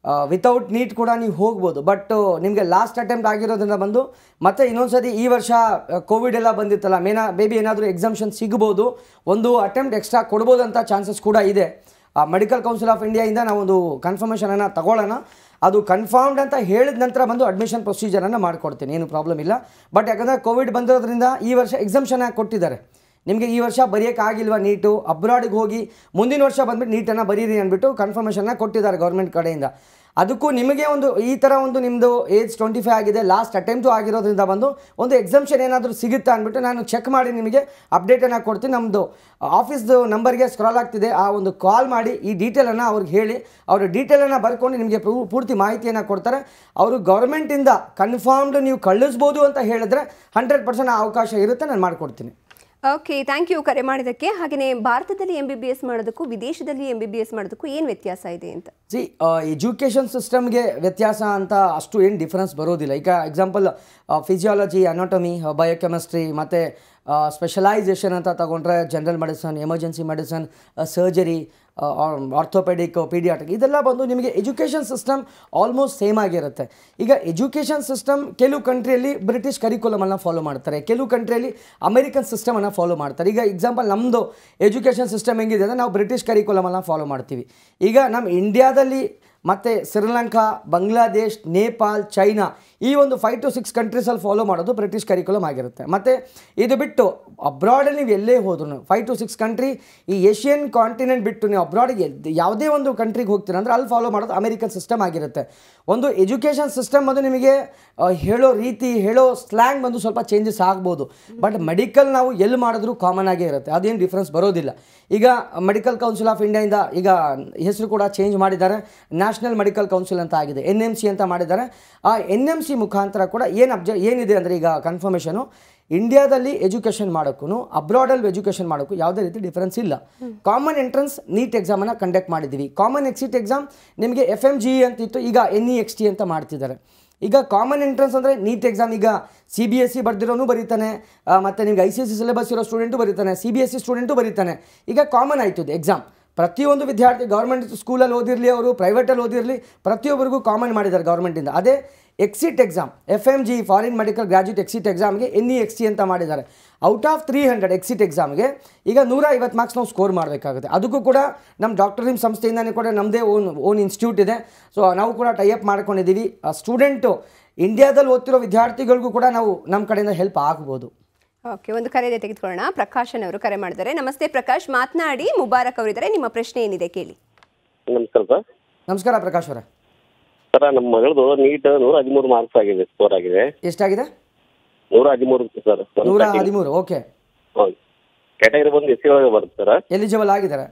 ವಿತೌಟ್ ನೀಟ್ ಕೂಡ ನೀವು ಹೋಗ್ಬೋದು ಬಟ್ ನಿಮಗೆ ಲಾಸ್ಟ್ ಅಟೆಂಪ್ಟ್ ಆಗಿರೋದ್ರಿಂದ ಬಂದು ಮತ್ತೆ ಇನ್ನೊಂದ್ಸತಿ ಈ ವರ್ಷ ಕೋವಿಡ್ ಎಲ್ಲ ಬಂದಿತ್ತಲ್ಲ ಮೇನಾ ಬೇಬಿ ಏನಾದರೂ ಎಕ್ಸಾಮ್ಷನ್ ಸಿಗ್ಬೋದು ಒಂದು ಅಟೆಂಪ್ಟ್ ಎಕ್ಸ್ಟ್ರಾ ಕೊಡ್ಬೋದಂತ ಚಾನ್ಸಸ್ ಕೂಡ ಇದೆ ಮೆಡಿಕಲ್ ಕೌನ್ಸಿಲ್ ಆಫ್ ಇಂಡಿಯಾಯಿಂದ ನಾವೊಂದು ಕನ್ಫರ್ಮೇಷನನ್ನು ತಗೊಳ್ಳೋಣ ಅದು ಕನ್ಫರ್ಮ್ಡ್ ಅಂತ ಹೇಳಿದ ನಂತರ ಬಂದು ಅಡ್ಮಿಷನ್ ಪ್ರೊಸೀಜರನ್ನು ಮಾಡಿಕೊಡ್ತೀನಿ ಏನು ಪ್ರಾಬ್ಲಮ್ ಇಲ್ಲ ಬಟ್ ಯಾಕಂದರೆ ಕೋವಿಡ್ ಬಂದಿರೋದ್ರಿಂದ ಈ ವರ್ಷ ಎಕ್ಸಾಮ್ಷನ್ ಆಗಿ ಕೊಟ್ಟಿದ್ದಾರೆ ನಿಮಗೆ ಈ ವರ್ಷ ಬರೆಯೋಕ್ಕಾಗಿಲ್ವಾ ನೀಟು ಅಬ್ರಾಡಿಗೆ ಹೋಗಿ ಮುಂದಿನ ವರ್ಷ ಬಂದ್ಬಿಟ್ಟು ನೀಟನ್ನು ಬರೀರಿ ಅಂದ್ಬಿಟ್ಟು ಕನ್ಫರ್ಮೇಷನ್ನ ಕೊಟ್ಟಿದ್ದಾರೆ ಗೌರ್ಮೆಂಟ್ ಕಡೆಯಿಂದ ಅದಕ್ಕೂ ನಿಮಗೆ ಒಂದು ಈ ಥರ ಒಂದು ನಿಮ್ಮದು ಏಜ್ ಟ್ವೆಂಟಿ ಫೈವ್ ಆಗಿದೆ ಲಾಸ್ಟ್ ಅಟೆಂಪ್ಟು ಆಗಿರೋದ್ರಿಂದ ಬಂದು ಒಂದು ಎಕ್ಸಾಮ್ಷನ್ ಏನಾದರೂ ಸಿಗುತ್ತಾ ಅಂದ್ಬಿಟ್ಟು ನಾನು ಚೆಕ್ ಮಾಡಿ ನಿಮಗೆ ಅಪ್ಡೇಟನ್ನು ಕೊಡ್ತೀನಿ ನಮ್ಮದು ಆಫೀಸ್ದು ನಂಬರ್ಗೆ ಸ್ಕ್ರಾಲ್ ಆಗ್ತಿದೆ ಆ ಒಂದು ಕಾಲ್ ಮಾಡಿ ಈ ಡೀಟೇಲನ್ನು ಅವ್ರಿಗೆ ಹೇಳಿ ಅವರು ಡೀಟೇಲನ್ನು ಬರ್ಕೊಂಡು ನಿಮಗೆ ಪೂ- ಪೂರ್ತಿ ಮಾಹಿತಿಯನ್ನು ಕೊಡ್ತಾರೆ ಅವರು ಗೌರ್ಮೆಂಟಿಂದ ಕನ್ಫರ್ಮ್ಡ್ ನೀವು ಕಳಿಸ್ಬೋದು ಅಂತ ಹೇಳಿದ್ರೆ ಹಂಡ್ರೆಡ್ ಪರ್ಸೆಂಟ್ ಅವಕಾಶ ಇರುತ್ತೆ ನಾನು ಮಾಡಿಕೊಡ್ತೀನಿ ಓಕೆ ಥ್ಯಾಂಕ್ ಯು ಕರೆ ಮಾಡಿದ್ದಕ್ಕೆ ಹಾಗೆಯೇ ಭಾರತದಲ್ಲಿ ಎಂ ಬಿ ಬಿ ಎಸ್ ಮಾಡೋದಕ್ಕೂ ವಿದೇಶದಲ್ಲಿ ಎಂ ಬಿ ಬಿ ಎಸ್ ಮಾಡೋದಕ್ಕೂ ಏನು ವ್ಯತ್ಯಾಸ ಇದೆ ಅಂತ ಸಿ ಎಜುಕೇಷನ್ ಸಿಸ್ಟಮ್ಗೆ ವ್ಯತ್ಯಾಸ ಅಂತ ಅಷ್ಟು ಏನು ಡಿಫರೆನ್ಸ್ ಬರೋದಿಲ್ಲ ಈಗ ಎಕ್ಸಾಂಪಲ್ ಫಿಸಿಯಾಲಜಿ ಅನಾಟಮಿ ಬಯೋಕೆಮಿಸ್ಟ್ರಿ ಮತ್ತು ಸ್ಪೆಷಲೈಸೇಷನ್ ಅಂತ ತಗೊಂಡ್ರೆ general medicine emergency medicine surgery orthopaedic paediatric ಇದೆಲ್ಲ ಬಂದು ನಿಮಗೆ ಎಜುಕೇಷನ್ ಸಿಸ್ಟಮ್ ಆಲ್ಮೋಸ್ಟ್ ಸೇಮ್ ಆಗಿರುತ್ತೆ ಈಗ ಎಜುಕೇಷನ್ ಸಿಸ್ಟಮ್ ಕೆಲವು ಕಂಟ್ರಿಯಲ್ಲಿ ಬ್ರಿಟಿಷ್ ಕರಿಕ್ಯುಲಮನ್ನು ಫಾಲೋ ಮಾಡ್ತಾರೆ ಕೆಲವು ಕಂಟ್ರಿಯಲ್ಲಿ ಅಮೆರಿಕನ್ ಸಿಸ್ಟಮನ್ನು ಫಾಲೋ ಮಾಡ್ತಾರೆ ಈಗ ಎಕ್ಸಾಂಪಲ್ ನಮ್ಮದು ಎಜುಕೇಷನ್ ಸಿಸ್ಟಮ್ ಹೆಂಗಿದೆ ಅಂದರೆ ನಾವು ಬ್ರಿಟಿಷ್ ಕರಿಕ್ಯುಲಮನ್ನು ಫಾಲೋ ಮಾಡ್ತೀವಿ ಈಗ ನಮ್ಮ ಇಂಡಿಯಾದಲ್ಲಿ ಮತ್ತು ಶ್ರೀಲಂಕಾ ಬಾಂಗ್ಲಾದೇಶ್ ನೇಪಾಲ್ ಚೈನಾ ಈ ಒಂದು ಫೈವ್ ಟು ಸಿಕ್ಸ್ ಕಂಟ್ರೀಸಲ್ಲಿ ಫಾಲೋ ಮಾಡೋದು ಬ್ರಿಟಿಷ್ ಕರಿಕ್ಯುಲಮ್ ಆಗಿರುತ್ತೆ ಮತ್ತು ಇದು ಬಿಟ್ಟು ಅಬ್ರಾಡಲ್ಲಿ ನೀವು ಎಲ್ಲೇ ಹೋದ್ರು ಫೈವ್ ಟು ಸಿಕ್ಸ್ ಕಂಟ್ರಿ ಈ ಏಷ್ಯನ್ ಕಾಂಟಿನೆಂಟ್ ಬಿಟ್ಟು ನೀವು ಅಬ್ರಾಡಿಗೆ ಯಾವುದೇ ಒಂದು ಕಂಟ್ರಿಗೆ ಹೋಗ್ತೀರ ಅಂದರೆ ಅಲ್ಲಿ ಫಾಲೋ ಮಾಡೋದು ಅಮೆರಿಕನ್ ಸಿಸ್ಟಮ್ ಆಗಿರುತ್ತೆ ಒಂದು ಎಜುಕೇಷನ್ ಸಿಸ್ಟಮ್ ಬಂದು ನಿಮಗೆ ಆ, ಹೇಳೋ ರೀತಿ ಹೇಳೋ ಸ್ಲ್ಯಾಂಗ್ ಬಂದು ಸ್ವಲ್ಪ ಚೇಂಜಸ್ ಆಗ್ಬೋದು ಬಟ್ ಮೆಡಿಕಲ್ ನಾವು ಎಲ್ಲಿ ಮಾಡಿದ್ರೂ ಕಾಮನ್ ಆಗೇ ಇರುತ್ತೆ ಅದೇನು ಡಿಫ್ರೆನ್ಸ್ ಬರೋದಿಲ್ಲ ಈಗ ಮೆಡಿಕಲ್ ಕೌನ್ಸಿಲ್ ಆಫ್ ಇಂಡಿಯಾಯಿಂದ ಈಗ ಹೆಸರು ಕೂಡ ಚೇಂಜ್ ಮಾಡಿದ್ದಾರೆ ನ್ಯಾಷನಲ್ ಮೆಡಿಕಲ್ ಕೌನ್ಸಿಲ್ ಅಂತ ಆಗಿದೆ ಎನ್ ಎಮ್ ಸಿ ಅಂತ ಮಾಡಿದ್ದಾರೆ ಆ ಎನ್ ಎಮ್ ಸಿ ಮುಖಾಂತರ ಕೂಡ ಏನು ಅಬ್ಜ ಏನಿದೆ ಅಂದರೆ ಈಗ ಕನ್ಫರ್ಮೇಷನು ಇಂಡಿಯಾದಲ್ಲಿ ಎಜುಕೇಷನ್ ಮಾಡೋಕ್ಕೂ ಅಬ್ರಾಡಲ್ಲಿ ಎಜುಕೇಷನ್ ಮಾಡೋಕ್ಕೂ ಯಾವುದೇ ರೀತಿ ಡಿಫರೆನ್ಸ್ ಇಲ್ಲ ಕಾಮನ್ ಎಂಟ್ರೆನ್ಸ್ ನೀಟ್ ಎಕ್ಸಾಮನ್ನು ಕಂಡಕ್ಟ್ ಮಾಡಿದ್ದೀವಿ ಕಾಮನ್ ಎಕ್ಸಿಟ್ ಎಕ್ಸಾಮ್ ನಿಮಗೆ ಎಫ್ ಎಮ್ ಜಿ ಅಂತಿತ್ತು ಈಗ ಎನ್ ಇ ಎಕ್ಸ್ ಟಿ ಅಂತ ಮಾಡ್ತಿದ್ದಾರೆ ಈಗ ಕಾಮನ್ ಎಂಟ್ರೆನ್ಸ್ ಅಂದರೆ ನೀಟ್ ಎಕ್ಸಾಮ್ ಈಗ ಸಿ ಬಿ ಎಸ್ ಸಿ ಬರ್ದಿರೋನು ಬರೀತಾನೆ ಆ, ಮತ್ತೆ ನಿಮ್ಗೆ I C S C syllabus ಇರೋ ಸ್ಟೂಡೆಂಟು ಬರೀತಾನೆ C B S C student ಬರೀತಾನೆ ಈಗ ಕಾಮನ್ ಆಯಿತು ಇದು ಎಕ್ಸಾಮ್ ಪ್ರತಿಯೊಂದು ವಿದ್ಯಾರ್ಥಿ ಗೌರ್ಮೆಂಟ್ ಸ್ಕೂಲಲ್ಲಿ ಓದಿರಲಿ ಅವರು ಪ್ರೈವೇಟಲ್ಲಿ ಓದಿರಲಿ ಪ್ರತಿಯೊಬ್ಬರಿಗೂ ಕಾಮನ್ ಮಾಡಿದ್ದಾರೆ ಗೌರ್ಮೆಂಟಿಂದ ಅದೇ exit exam F M G foreign medical graduate exit ಎಕ್ಸಾಮ್ಗೆ ಎನ್ ಇ ಎಕ್ಸ್ ಟಿ ಅಂತ ಮಾಡಿದ್ದಾರೆ out of three hundred exit ಎಕ್ಸಾಮ್ಗೆ ಈಗ ನೂರ ಐವತ್ತು ಮಾರ್ಕ್ಸ್ ನಾವು ಸ್ಕೋರ್ ಮಾಡಬೇಕಾಗುತ್ತೆ ಅದಕ್ಕೂ ಕೂಡ ನಮ್ಮ ಡಾಕ್ಟರ್ ನಿಮ್ ಸಂಸ್ಥೆಯಿಂದನೇ ಕೂಡ ನಮ್ಮದೇ ಓನ್ ಓನ್ ಇನ್ಸ್ಟಿಟ್ಯೂಟ್ ಇದೆ ಸೊ ನಾವು ಕೂಡ ಟೈಅಪ್ ಮಾಡ್ಕೊಂಡಿದ್ದೀವಿ ಸ್ಟೂಡೆಂಟು ಇಂಡಿಯಾದಲ್ಲಿ ಓದ್ತಿರೋ ವಿದ್ಯಾರ್ಥಿಗಳಿಗೂ ಕೂಡ ನಾವು ನಮ್ಮ ಕಡೆಯಿಂದ ಹೆಲ್ಪ್ ಆಗ್ಬೋದು ಓಕೆ ಒಂದು ಕರೆ ಇದೆ ತೆಗೆದುಕೊಳ್ಳೋಣ ಪ್ರಕಾಶನ್ ಅವರು ಕರೆ ಮಾಡಿದ್ದಾರೆ ನಮಸ್ತೆ ಪ್ರಕಾಶ್ ಮಾತನಾಡಿ ಮುಬಾರಕ್ ಅವರಿದ್ದಾರೆ ನಿಮ್ಮ ಪ್ರಶ್ನೆ ಏನಿದೆ ಕೇಳಿ ನಮಸ್ಕಾರ ಸರ್ ನಮಸ್ಕಾರ ಪ್ರಕಾಶ್ ಅವರೇ ಸರ್ ನಮ್ಮ ಮಗಳದು ನೀಟ್ ನೂರ ಹದಿಮೂರು ಮಾರ್ಕ್ಸ್ ಆಗಿದೆ ಸ್ಕೋರ್ ಆಗಿದೆ ಎಷ್ಟಾಗಿದೆ ನೂರ ಹದಿಮೂರು ಸರ್ ನೂರ ಹದಿಮೂರು ಓಕೆ ಹೌದು ಕ್ಯಾಟಗರಿ ಬಂದು ಎಸ್ ಸಿ ಒಳಗೆ ಬರುತ್ತೆ ಸರ್ ಎಲಿಜಿಬಲ್ ಆಗಿದ್ದಾರೆ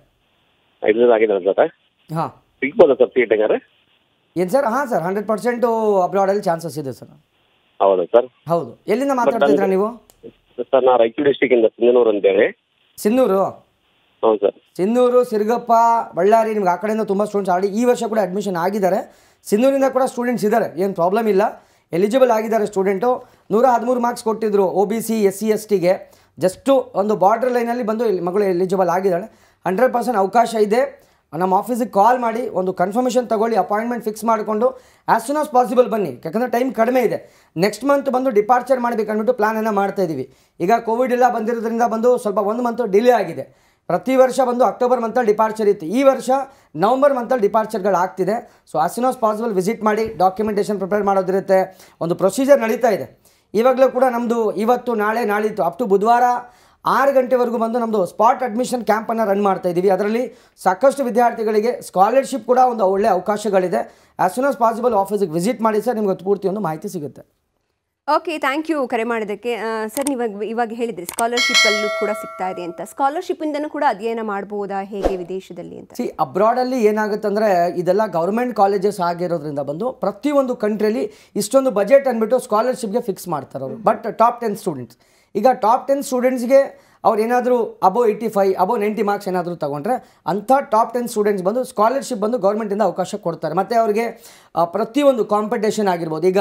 ಐದು ಆಗಿದೆ ಸರ್ ಹಾಂ ಸಿಗ್ಬೋದಾ ಸರ್ ಸೀಟ್ ಹಂಗಾರೆ ಏನು ಸರ್ ಹಾಂ ಸರ್ ಹಂಡ್ರೆಡ್ ಪರ್ಸೆಂಟು ಅಬ್ರಾಡಲ್ಲಿ ಚಾನ್ಸಸ್ ಇದೆ ಸರ್ ಹೌದಾ ಸರ್ ಹೌದು ಎಲ್ಲಿಂದ ಮಾತಾಡ್ತಿದ್ದೀರಾ ನೀವು ಸರ್ ನಾ ರಾಯಚೂರು ಡಿಸ್ಟಿಕ್ಕಿಂದ ಸಿಂಧನೂರು ಅಂತೇಳಿ ಸಿನ್ನೂರು ಹೌದು ಸರ್ ಸಿನ್ನೂರು ಸಿರುಗಪ್ಪ ಬಳ್ಳಾರಿ ನಿಮ್ಗೆ ಆ ಕಡೆಯಿಂದ ತುಂಬ ಸ್ಟೂಡೆಂಟ್ಸ್ ಆಲ್ರೆಡಿ ಈ ವರ್ಷ ಕೂಡ ಅಡ್ಮಿಷನ್ ಆಗಿದ್ದಾರೆ ಸಿನ್ನೂರಿಂದ ಕೂಡ ಸ್ಟೂಡೆಂಟ್ಸ್ ಇದ್ದಾರೆ ಏನು ಪ್ರಾಬ್ಲಮ್ ಇಲ್ಲ ಎಲಿಜಿಬಲ್ ಆಗಿದ್ದಾರೆ ಸ್ಟೂಡೆಂಟು ನೂರ ಹದಿಮೂರು ಮಾರ್ಕ್ಸ್ ಕೊಟ್ಟಿದ್ರು O B C S C S ಟಿಗೆ ಜಸ್ಟು ಒಂದು ಬಾರ್ಡರ್ ಲೈನಲ್ಲಿ ಬಂದು ಇಲ್ಲಿ ಮಗಳು ಎಲಿಜಿಬಲ್ ಆಗಿದ್ದಾಳೆ ಹಂಡ್ರೆಡ್ ಪರ್ಸೆಂಟ್ ಅವಕಾಶ ಇದೆ ನಮ್ಮ ಆಫೀಸಿಗೆ ಕಾಲ್ ಮಾಡಿ ಒಂದು ಕನ್ಫರ್ಮೇಷನ್ ತಗೊಳ್ಳಿ ಅಪಾಯಿಂಟ್ಮೆಂಟ್ ಫಿಕ್ಸ್ ಮಾಡಿಕೊಂಡು ಆ್ಯಸ್ ಸೂನ್ ಆಸ್ ಪಾಸಿಬಲ್ ಬನ್ನಿ ಯಾಕಂದರೆ ಟೈಮ್ ಕಡಿಮೆ ಇದೆ ನೆಕ್ಸ್ಟ್ ಮಂತ್ ಬಂದು ಡಿಪಾರ್ಚರ್ ಮಾಡಬೇಕು ಅಂದ್ಬಿಟ್ಟು ಪ್ಲಾನನ್ನು ಮಾಡ್ತಾ ಇದ್ದೀವಿ ಈಗ ಕೋವಿಡ್ ಎಲ್ಲ ಬಂದಿರೋದ್ರಿಂದ ಬಂದು ಸ್ವಲ್ಪ ಒಂದು ಮಂತ್ ಡಿಲೇ ಆಗಿದೆ ಪ್ರತಿ ವರ್ಷ ಬಂದು ಅಕ್ಟೋಬರ್ ಮಂತಲ್ಲಿ ಡಿಪಾರ್ಚರ್ ಇತ್ತು ಈ ವರ್ಷ ನವಂಬರ್ ಮಂತಲ್ಲಿ ಡಿಪಾರ್ಚರ್ಗಳು ಆಗ್ತಿದೆ so as soon as possible visit ಮಾಡಿ ಡಾಕ್ಯುಮೆಂಟೇಷನ್ ಪ್ರಿಪೇರ್ ಮಾಡೋದಿರುತ್ತೆ ಒಂದು ಪ್ರೊಸೀಜರ್ ನಡೀತಾ ಇದೆ ಇವಾಗಲೂ ಕೂಡ ನಮ್ಮದು ಇವತ್ತು ನಾಳೆ ನಾಳಿತ್ತು ಅಪ್ ಟು ಬುಧವಾರ ಆರು ಗಂಟೆವರೆಗೂ ಬಂದು ನಮ್ಮದು ಸ್ಪಾಟ್ ಅಡ್ಮಿಷನ್ ಕ್ಯಾಂಪನ್ನು ರನ್ ಮಾಡ್ತಾ ಇದ್ದೀವಿ ಅದರಲ್ಲಿ ಸಾಕಷ್ಟು ವಿದ್ಯಾರ್ಥಿಗಳಿಗೆ ಸ್ಕಾಲರ್ಶಿಪ್ ಕೂಡ ಒಂದು ಒಳ್ಳೆಯ ಅವಕಾಶಗಳಿದೆ ಆಸ್ ಸೂನ್ ಆಸ್ ಪಾಸಿಬಲ್ ಆಫೀಸಿಗೆ ವಿಸಿಟ್ ಮಾಡಿ ಸರ್ ನಿಮ್ಗೆ ಪೂರ್ತಿ ಒಂದು ಮಾಹಿತಿ ಸಿಗುತ್ತೆ ಓಕೆ ಥ್ಯಾಂಕ್ ಯು ಕರೆ ಮಾಡಿದ್ದಕ್ಕೆ ಆ, ಸರ್ ನೀವು ಇವಾಗ- ಇವಾಗ ಹೇಳಿದ್ರಿ ಸ್ಕಾಲರ್ಶಿಪ್ಪಲ್ಲೂ ಕೂಡ ಸಿಗ್ತಾ ಇದೆ ಅಂತ ಸ್ಕಾಲರ್ಶಿಪ್ಪಿಂದನೂ ಕೂಡ ಅಧ್ಯಯನ ಮಾಡ್ಬೋದಾ ಹೇಗೆ ವಿದೇಶದಲ್ಲಿ ಅಂತ ಸಿ ಅಬ್ರಾಡಲ್ಲಿ ಏನಾಗುತ್ತೆ ಅಂದರೆ ಇದೆಲ್ಲ ಗೌರ್ಮೆಂಟ್ ಕಾಲೇಜಸ್ ಆಗಿರೋದ್ರಿಂದ ಬಂದು ಪ್ರತಿಯೊಂದು ಕಂಟ್ರಿಯಲ್ಲಿ ಇಷ್ಟೊಂದು ಬಜೆಟ್ ಅಂದ್ಬಿಟ್ಟು ಸ್ಕಾಲರ್ಶಿಪ್ಗೆ ಫಿಕ್ಸ್ ಮಾಡ್ತಾರೆ ಅವರು ಬಟ್ ಟಾಪ್ ಟೆನ್ ಸ್ಟೂಡೆಂಟ್ಸ್ ಈಗ ಟಾಪ್ ಟೆನ್ ಸ್ಟೂಡೆಂಟ್ಸ್ಗೆ ಅವ್ರು ಏನಾದರೂ above eighty five above ninety marks ಏನಾದರೂ ತಗೊಂಡ್ರೆ ಅಂಥ ಟಾಪ್ ಟೆನ್ ಸ್ಟೂಡೆಂಟ್ಸ್ ಬಂದು ಸ್ಕಾಲರ್ಶಿಪ್ ಬಂದು ಗೌರ್ಮೆಂಟಿಂದ ಅವಕಾಶ ಕೊಡ್ತಾರೆ ಮತ್ತು ಅವರಿಗೆ ಆ, ಪ್ರತಿಯೊಂದು ಕಾಂಪಿಟೇಷನ್ ಆಗಿರ್ಬೋದು ಈಗ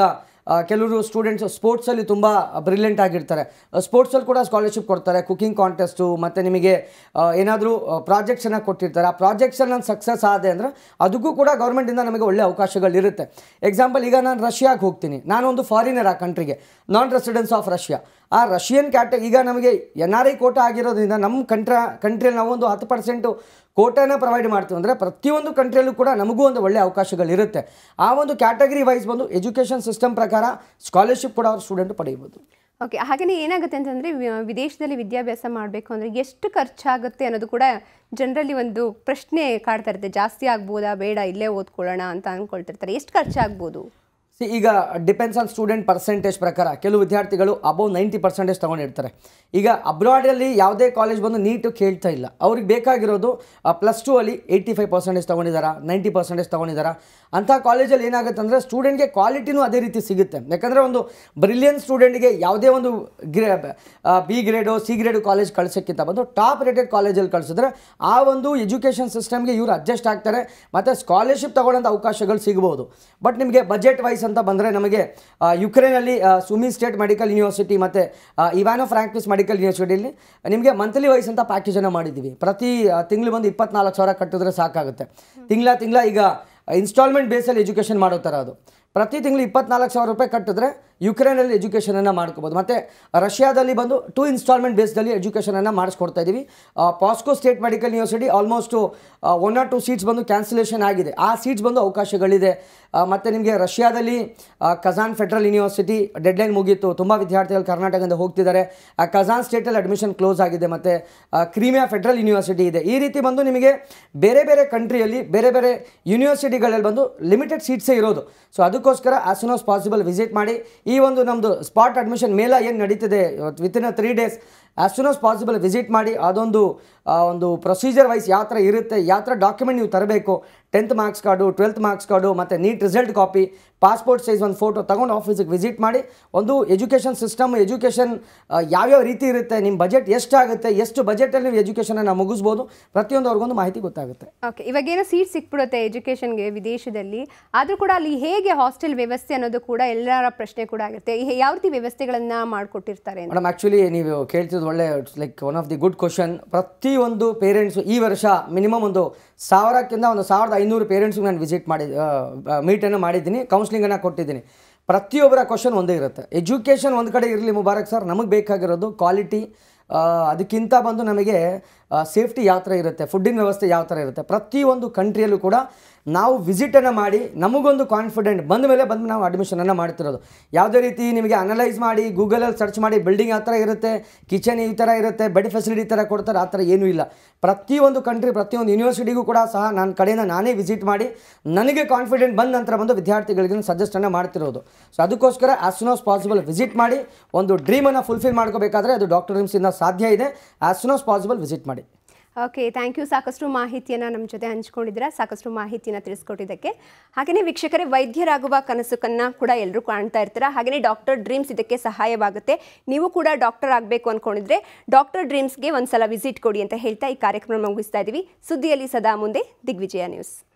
ಆ, ಕೆಲವರು ಸ್ಟೂಡೆಂಟ್ಸ್ ಸ್ಪೋರ್ಟ್ಸಲ್ಲಿ ತುಂಬ ಬ್ರಿಲಿಯಂಟ್ ಆಗಿರ್ತಾರೆ ಸ್ಪೋರ್ಟ್ಸಲ್ಲಿ ಕೂಡ ಸ್ಕಾಲರ್ಶಿಪ್ ಕೊಡ್ತಾರೆ ಕುಕಿಂಗ್ ಕಾಂಟೆಸ್ಟು ಮತ್ತು ನಿಮಗೆ ಏನಾದರೂ ಪ್ರಾಜೆಕ್ಟ್ಸನ್ನು ಕೊಟ್ಟಿರ್ತಾರೆ ಆ ಪ್ರಾಜೆಕ್ಟ್ಸಲ್ಲಿ ನಾನು ಸಕ್ಸಸ್ ಆದೆ ಅಂದರೆ ಅದಕ್ಕೂ ಕೂಡ ಗೌರ್ಮೆಂಟಿಂದ ನಮಗೆ ಒಳ್ಳೆ ಅವಕಾಶಗಳಿರುತ್ತೆ ಎಕ್ಸಾಂಪಲ್ ಈಗ ನಾನು ರಷ್ಯಾಗೆ ಹೋಗ್ತೀನಿ ನಾನೊಂದು ಫಾರಿನರ್ ಆ ಕಂಟ್ರಿಗೆ ನಾನ್ ರೆಸಿಡೆನ್ಸ್ ಆಫ್ ರಷ್ಯಾ ಆ ರಷ್ಯನ್ ಕ್ಯಾಟ ಈಗ ನಮಗೆ ಎನ್ ಆರ್ ಐ ಕೋಟ ಆಗಿರೋದ್ರಿಂದ ನಮ್ಮ ಕಂಟ್ರ ಕಂಟ್ರಿಯಲ್ಲಿ ನಾವೊಂದು ಹತ್ತು ಪರ್ಸೆಂಟು ಕೋಟಾನ ಪ್ರೊವೈಡ್ ಮಾಡ್ತೀವಿ ಅಂದರೆ ಪ್ರತಿಯೊಂದು ಕಂಟ್ರಿಯಲ್ಲೂ ಕೂಡ ನಮಗೂ ಒಂದು ಒಳ್ಳೆ ಅವಕಾಶಗಳಿರುತ್ತೆ ಆ ಒಂದು ಕ್ಯಾಟಗರಿ ವೈಸ್ ಬಂದು ಎಜುಕೇಷನ್ ಸಿಸ್ಟಮ್ ಪ್ರಕಾರ ಸ್ಕಾಲರ್ಶಿಪ್ ಕೂಡ ಅವ್ರ ಸ್ಟೂಡೆಂಟ್ ಪಡೆಯಬಹುದು ಓಕೆ ಹಾಗೆಯೇ ಏನಾಗುತ್ತೆ ಅಂತಂದರೆ ವಿದೇಶದಲ್ಲಿ ವಿದ್ಯಾಭ್ಯಾಸ ಮಾಡಬೇಕು ಅಂದರೆ ಎಷ್ಟು ಖರ್ಚಾಗುತ್ತೆ ಅನ್ನೋದು ಕೂಡ ಜನರಲ್ಲಿ ಒಂದು ಪ್ರಶ್ನೆ ಕಾಡ್ತಾ ಇರುತ್ತೆ ಜಾಸ್ತಿ ಆಗ್ಬೋದಾ ಬೇಡ ಇಲ್ಲೇ ಓದ್ಕೊಳ್ಳೋಣ ಅಂತ ಅಂದ್ಕೊಳ್ತಿರ್ತಾರೆ ಎಷ್ಟು ಖರ್ಚಾಗ್ಬೋದು ಸಿ ಈಗ ಡಿಪೆಂಡ್ಸ್ ಆನ್ ಸ್ಟೂಡೆಂಟ್ ಪರ್ಸೆಂಟೇಜ್ ಪ್ರಕಾರ ಕೆಲವು ವಿದ್ಯಾರ್ಥಿಗಳು ಅಬೌವ್ ನೈಂಟಿ ಪರ್ಸೆಂಟೇಜ್ ತೊಗೊಂಡಿರ್ತಾರೆ ಈಗ ಅಬ್ರಾಡಲ್ಲಿ ಯಾವುದೇ ಕಾಲೇಜ್ ಬಂದು ನೀಟು ಕೇಳ್ತಾ ಇಲ್ಲ ಅವ್ರಿಗೆ ಬೇಕಾಗಿರೋದು ಪ್ಲಸ್ ಟು ಅಲ್ಲಿ ಏಯ್ಟಿ ಫೈವ್ ಪರ್ಸೆಂಟೇಜ್ ತೊಗೊಂಡಿದ್ದಾರಾ ನೈಂಟಿ ಪರ್ಸೆಂಟೇಜ್ ತೊಗೊಂಡಿದ್ದಾರಾ ಅಂಥ ಕಾಲೇಜಲ್ಲಿ ಏನಾಗುತ್ತೆ ಅಂದರೆ ಸ್ಟೂಡೆಂಟ್ಗೆ ಕ್ವಾಲಿಟಿನೂ ಅದೇ ರೀತಿ ಸಿಗುತ್ತೆ ಯಾಕಂದರೆ ಒಂದು ಬ್ರಿಲಿಯನ್ ಸ್ಟೂಡೆಂಟ್ಗೆ ಯಾವುದೇ ಒಂದು ಗ್ರೇ B grade C grade college ಕಳ್ಸೋಕ್ಕಿಂತ ಬಂದು ಟಾಪ್ ರೇಟೆಡ್ ಕಾಲೇಜಲ್ಲಿ ಕಳಿಸಿದ್ರೆ ಆ ಒಂದು ಎಜುಕೇಷನ್ ಸಿಸ್ಟಮ್ಗೆ ಇವರು ಅಡ್ಜಸ್ಟ್ ಆಗ್ತಾರೆ ಮತ್ತು ಸ್ಕಾಲರ್ಶಿಪ್ ತಗೊಳ್ಳೋಂಥ ಅವಕಾಶಗಳು ಸಿಗ್ಬೋದು ಬಟ್ ನಿಮಗೆ ಬಜೆಟ್ ವೈಸ್ ಅಂತ ಬಂದರೆ ನಮಗೆ ಆ, ಯುಕ್ರೇನಲ್ಲಿ ಆ, ಸುಮಿ ಸ್ಟೇಟ್ ಮೆಡಿಕಲ್ ಯೂನಿವರ್ಸಿಟಿ ಮತ್ತು ಇವಾನೋ ಫ್ರಾಂಕ್ವಿಸ್ ಮೆಡಿಕಲ್ ಯೂನಿವರ್ಸಿಟಿಯಲ್ಲಿ ನಿಮಗೆ ಮಂತ್ಲಿ ವೈಸ್ ಅಂತ ಪ್ಯಾಕೇಜನ್ನು ಮಾಡಿದ್ದೀವಿ ಪ್ರತಿ ತಿಂಗಳು ಬಂದು ಇಪ್ಪತ್ನಾಲ್ಕು ಸಾವಿರ ಕಟ್ಟಿದ್ರೆ ಸಾಕಾಗುತ್ತೆ ತಿಂಗಳ ತಿಂಗಳ ಈಗ ಇನ್ಸ್ಟಾಲ್ಮೆಂಟ್ ಬೇಸಲ್ಲಿ ಎಜುಕೇಷನ್ ಮಾಡೋ ಥರ ಅದು ಪ್ರತಿ ತಿಂಗಳು ಇಪ್ಪತ್ನಾಲ್ಕು ಸಾವಿರ ರೂಪಾಯಿ ಕಟ್ಟಿದ್ರೆ ಯುಕ್ರೇನಲ್ಲಿ ಎಜುಕೇಷನನ್ನು ಮಾಡ್ಕೋಬೋದು ಮತ್ತು ರಷ್ಯಾದಲ್ಲಿ ಬಂದು ಟೂ ಇನ್ಸ್ಟಾಲ್ಮೆಂಟ್ ಬೇಸ್ದಲ್ಲಿ ಎಜುಕೇಷನನ್ನು ಮಾಡಿಸ್ಕೊಡ್ತಾ ಇದ್ದೀವಿ Pskov state medical university almost one or two seats ಬಂದು ಕ್ಯಾನ್ಸಲೇಷನ್ ಆಗಿದೆ ಆ ಸೀಟ್ಸ್ ಬಂದು ಅವಕಾಶಗಳಿದೆ ಮತ್ತು ನಿಮಗೆ ರಷ್ಯಾದಲ್ಲಿ ಆ, ಕಜಾನ್ ಫೆಡ್ರಲ್ ಯೂನಿವರ್ಸಿಟಿ ಡೆಡ್ಲೈನ್ ಮುಗೀತು ತುಂಬ ವಿದ್ಯಾರ್ಥಿಗಳು ಕರ್ನಾಟಕದಿಂದ ಹೋಗ್ತಿದ್ದಾರೆ ಆ ಕಜಾನ್ ಸ್ಟೇಟಲ್ಲಿ ಅಡ್ಮಿಷನ್ ಕ್ಲೋಸ್ ಆಗಿದೆ ಮತ್ತು ಕ್ರೀಮಿಯಾ ಫೆಡ್ರಲ್ ಯೂನಿವರ್ಸಿಟಿ ಇದೆ ಈ ರೀತಿ ಬಂದು ನಿಮಗೆ ಬೇರೆ ಬೇರೆ ಕಂಟ್ರಿಯಲ್ಲಿ ಬೇರೆ ಬೇರೆ ಯೂನಿವರ್ಸಿಟಿಗಳಲ್ಲಿ ಬಂದು ಲಿಮಿಟೆಡ್ ಸೀಟ್ಸೇ ಇರೋದು ಸೊ ಅದಕ್ಕೋಸ್ಕರ as soon as possible visit ಮಾಡಿ ಈ ಒಂದು ನಮ್ಮದು ಸ್ಪಾಟ್ ಅಡ್ಮಿಷನ್ ಮೇಲ ಏನು ನಡೀತಿದೆ within a three days as soon as possible visit ಮಾಡಿ ಅದೊಂದು ಆ, ಒಂದು ಪ್ರೊಸೀಜರ್ ವೈಸ್ ಯಾವ ಥರ ಇರುತ್ತೆ ಯಾವ ಥರ ಡಾಕ್ಯುಮೆಂಟ್ ನೀವು ತರಬೇಕು tenth marks card twelfth marks card ಮತ್ತು NEET result copy passport size ಒಂದು ಫೋಟೋ ತಗೊಂಡು ಆಫೀಸಿಗೆ ವಿಸಿಟ್ ಮಾಡಿ ಒಂದು ಎಜುಕೇಷನ್ ಸಿಸ್ಟಮ್ ಎಜುಕೇಷನ್ ಯಾವ್ಯಾವ ರೀತಿ ಇರುತ್ತೆ ನಿಮ್ಮ ಬಜೆಟ್ ಎಷ್ಟಾಗುತ್ತೆ ಎಷ್ಟು ಬಜೆಟಲ್ಲಿ ನೀವು ಎಜುಕೇಷನನ್ನು ಮುಗಿಸ್ಬೋದು ಪ್ರತಿಯೊಂದು ಅವ್ರಿಗೊಂದು ಮಾಹಿತಿ ಗೊತ್ತಾಗುತ್ತೆ ಓಕೆ ಇವಾಗೇನೋ ಸೀಟ್ ಸಿಕ್ಬಿಡುತ್ತೆ ಎಜುಕೇಷನ್ಗೆ ವಿದೇಶದಲ್ಲಿ ಆದರೂ ಕೂಡ ಅಲ್ಲಿ ಹೇಗೆ ಹಾಸ್ಟೆಲ್ ವ್ಯವಸ್ಥೆ ಅನ್ನೋದು ಕೂಡ ಎಲ್ಲರ ಪ್ರಶ್ನೆ ಕೂಡ ಆಗಿರುತ್ತೆ ಈ- ಯಾವ ರೀತಿ ವ್ಯವಸ್ಥೆಗಳನ್ನು ಮಾಡಿಕೊಟ್ಟಿರ್ತಾರೆ ಅಂತ ಮೇಡಮ್ ಆ್ಯಕ್ಚುಲಿ ನೀವು ಕೇಳ್ತಿದ್ದು ಒಳ್ಳೆ like one of the good question ಪ್ರತಿಯೊಂದು ಪೇರೆಂಟ್ಸು ಈ ವರ್ಷ ಮಿನಿಮಮ್ ಒಂದು ಸಾವಿರಕ್ಕಿಂತ ಒಂದು ಸಾವಿರದ ಐನೂರು ಪೇರೆಂಟ್ಸ್ಗೆ ನಾನು ವಿಸಿಟ್ ಮಾಡಿ ಮೀಟನ್ನು ಮಾಡಿದ್ದೀನಿ ಕೌನ್ಸ್ಲಿಂಗನ್ನು ಕೊಟ್ಟಿದ್ದೀನಿ ಪ್ರತಿಯೊಬ್ಬರ ಕ್ವಶನ್ ಒಂದೇ ಇರುತ್ತೆ ಎಜುಕೇಷನ್ ಒಂದು ಕಡೆ ಇರಲಿ ಮುಬಾರಕ್ ಸರ್ ನಮಗೆ ಬೇಕಾಗಿರೋದು ಕ್ವಾಲಿಟಿ ಅದಕ್ಕಿಂತ ಬಂದು ನಮಗೆ ಸೇಫ್ಟಿ ಯಾವ ಥರ ಇರುತ್ತೆ ಫುಡ್ಡಿನ ವ್ಯವಸ್ಥೆ ಯಾವ ಥರ ಇರುತ್ತೆ ಪ್ರತಿಯೊಂದು ಕಂಟ್ರಿಯಲ್ಲೂ ಕೂಡ ನಾವು ವಿಸಿಟನ್ನು ಮಾಡಿ ನಮಗೊಂದು ಕಾನ್ಫಿಡೆಂಟ್ ಬಂದ ಮೇಲೆ ಬಂದು ನಾವು ಅಡ್ಮಿಷನನ್ನು ಮಾಡ್ತಿರೋದು ಯಾವುದೇ ರೀತಿ ನಿಮಗೆ ಅನಲೈಸ್ ಮಾಡಿ ಗೂಗಲಲ್ಲಿ ಸರ್ಚ್ ಮಾಡಿ ಬಿಲ್ಡಿಂಗ್ ಆ ಥರ ಇರುತ್ತೆ ಕಿಚನ್ ಈ ಥರ ಇರುತ್ತೆ ಬೆಡ್ ಫೆಸಿಲಿಟಿ ಥರ ಕೊಡ್ತಾರೆ ಆ ಥರ ಏನೂ ಇಲ್ಲ ಪ್ರತಿಯೊಂದು ಕಂಟ್ರಿ ಪ್ರತಿಯೊಂದು ಯೂನಿವರ್ಸಿಟಿಗೂ ಕೂಡ ಸಹ ನನ್ನ ಕಡೆಯಿಂದ ನಾನೇ ವಿಸಿಟ್ ಮಾಡಿ ನನಗೆ ಕಾನ್ಫಿಡೆಂಟ್ ಬಂದ ನಂತರ ಬಂದು ವಿದ್ಯಾರ್ಥಿಗಳಿಗೆ ಸಜೆಸ್ಟನ್ನು ಮಾಡ್ತಿರೋದು ಸೊ ಅದಕ್ಕೋಸ್ಕರ as soon as possible visit ಮಾಡಿ ಒಂದು ಡ್ರೀಮನ್ನು ಫುಲ್ಫಿಲ್ ಮಾಡ್ಕೋಬೇಕಾದ್ರೆ ಅದು ಡಾಕ್ಟರ್ ರಿಮ್ಸಿಂದ ಸಾಧ್ಯ ಇದೆ as soon as possible visit ಮಾಡಿ ಓಕೆ ಥ್ಯಾಂಕ್ ಯು ಸಾಕಷ್ಟು ಮಾಹಿತಿಯನ್ನು ನಮ್ಮ ಜೊತೆ ಹಂಚ್ಕೊಂಡಿದ್ದೀರಾ ಸಾಕಷ್ಟು ಮಾಹಿತಿಯನ್ನು ತಿಳಿಸ್ಕೊಟ್ಟಿದ್ದಕ್ಕೆ ಹಾಗೆಯೇ ವೀಕ್ಷಕರೇ ವೈದ್ಯರಾಗುವ ಕನಸನ್ನು ಕೂಡ ಎಲ್ಲರೂ ಕಾಣ್ತಾ ಇರ್ತೀರಾ ಹಾಗೆಯೇ ಡಾಕ್ಟರ್ ಡ್ರೀಮ್ಸ್ ಇದಕ್ಕೆ ಸಹಾಯವಾಗುತ್ತೆ ನೀವು ಕೂಡ ಡಾಕ್ಟರ್ ಆಗಬೇಕು ಅಂದ್ಕೊಂಡಿದ್ರೆ ಡಾಕ್ಟರ್ ಡ್ರೀಮ್ಸ್ಗೆ ಒಂದು ಸಲ ವಿಸಿಟ್ ಕೊಡಿ ಅಂತ ಹೇಳ್ತಾ ಈ ಕಾರ್ಯಕ್ರಮ ಮುಗಿಸ್ತಾ ಇದ್ದೀವಿ ಸುದ್ದಿಯಲ್ಲಿ ಸದಾ ಮುಂದೆ ದಿಗ್ವಿಜಯ ನ್ಯೂಸ್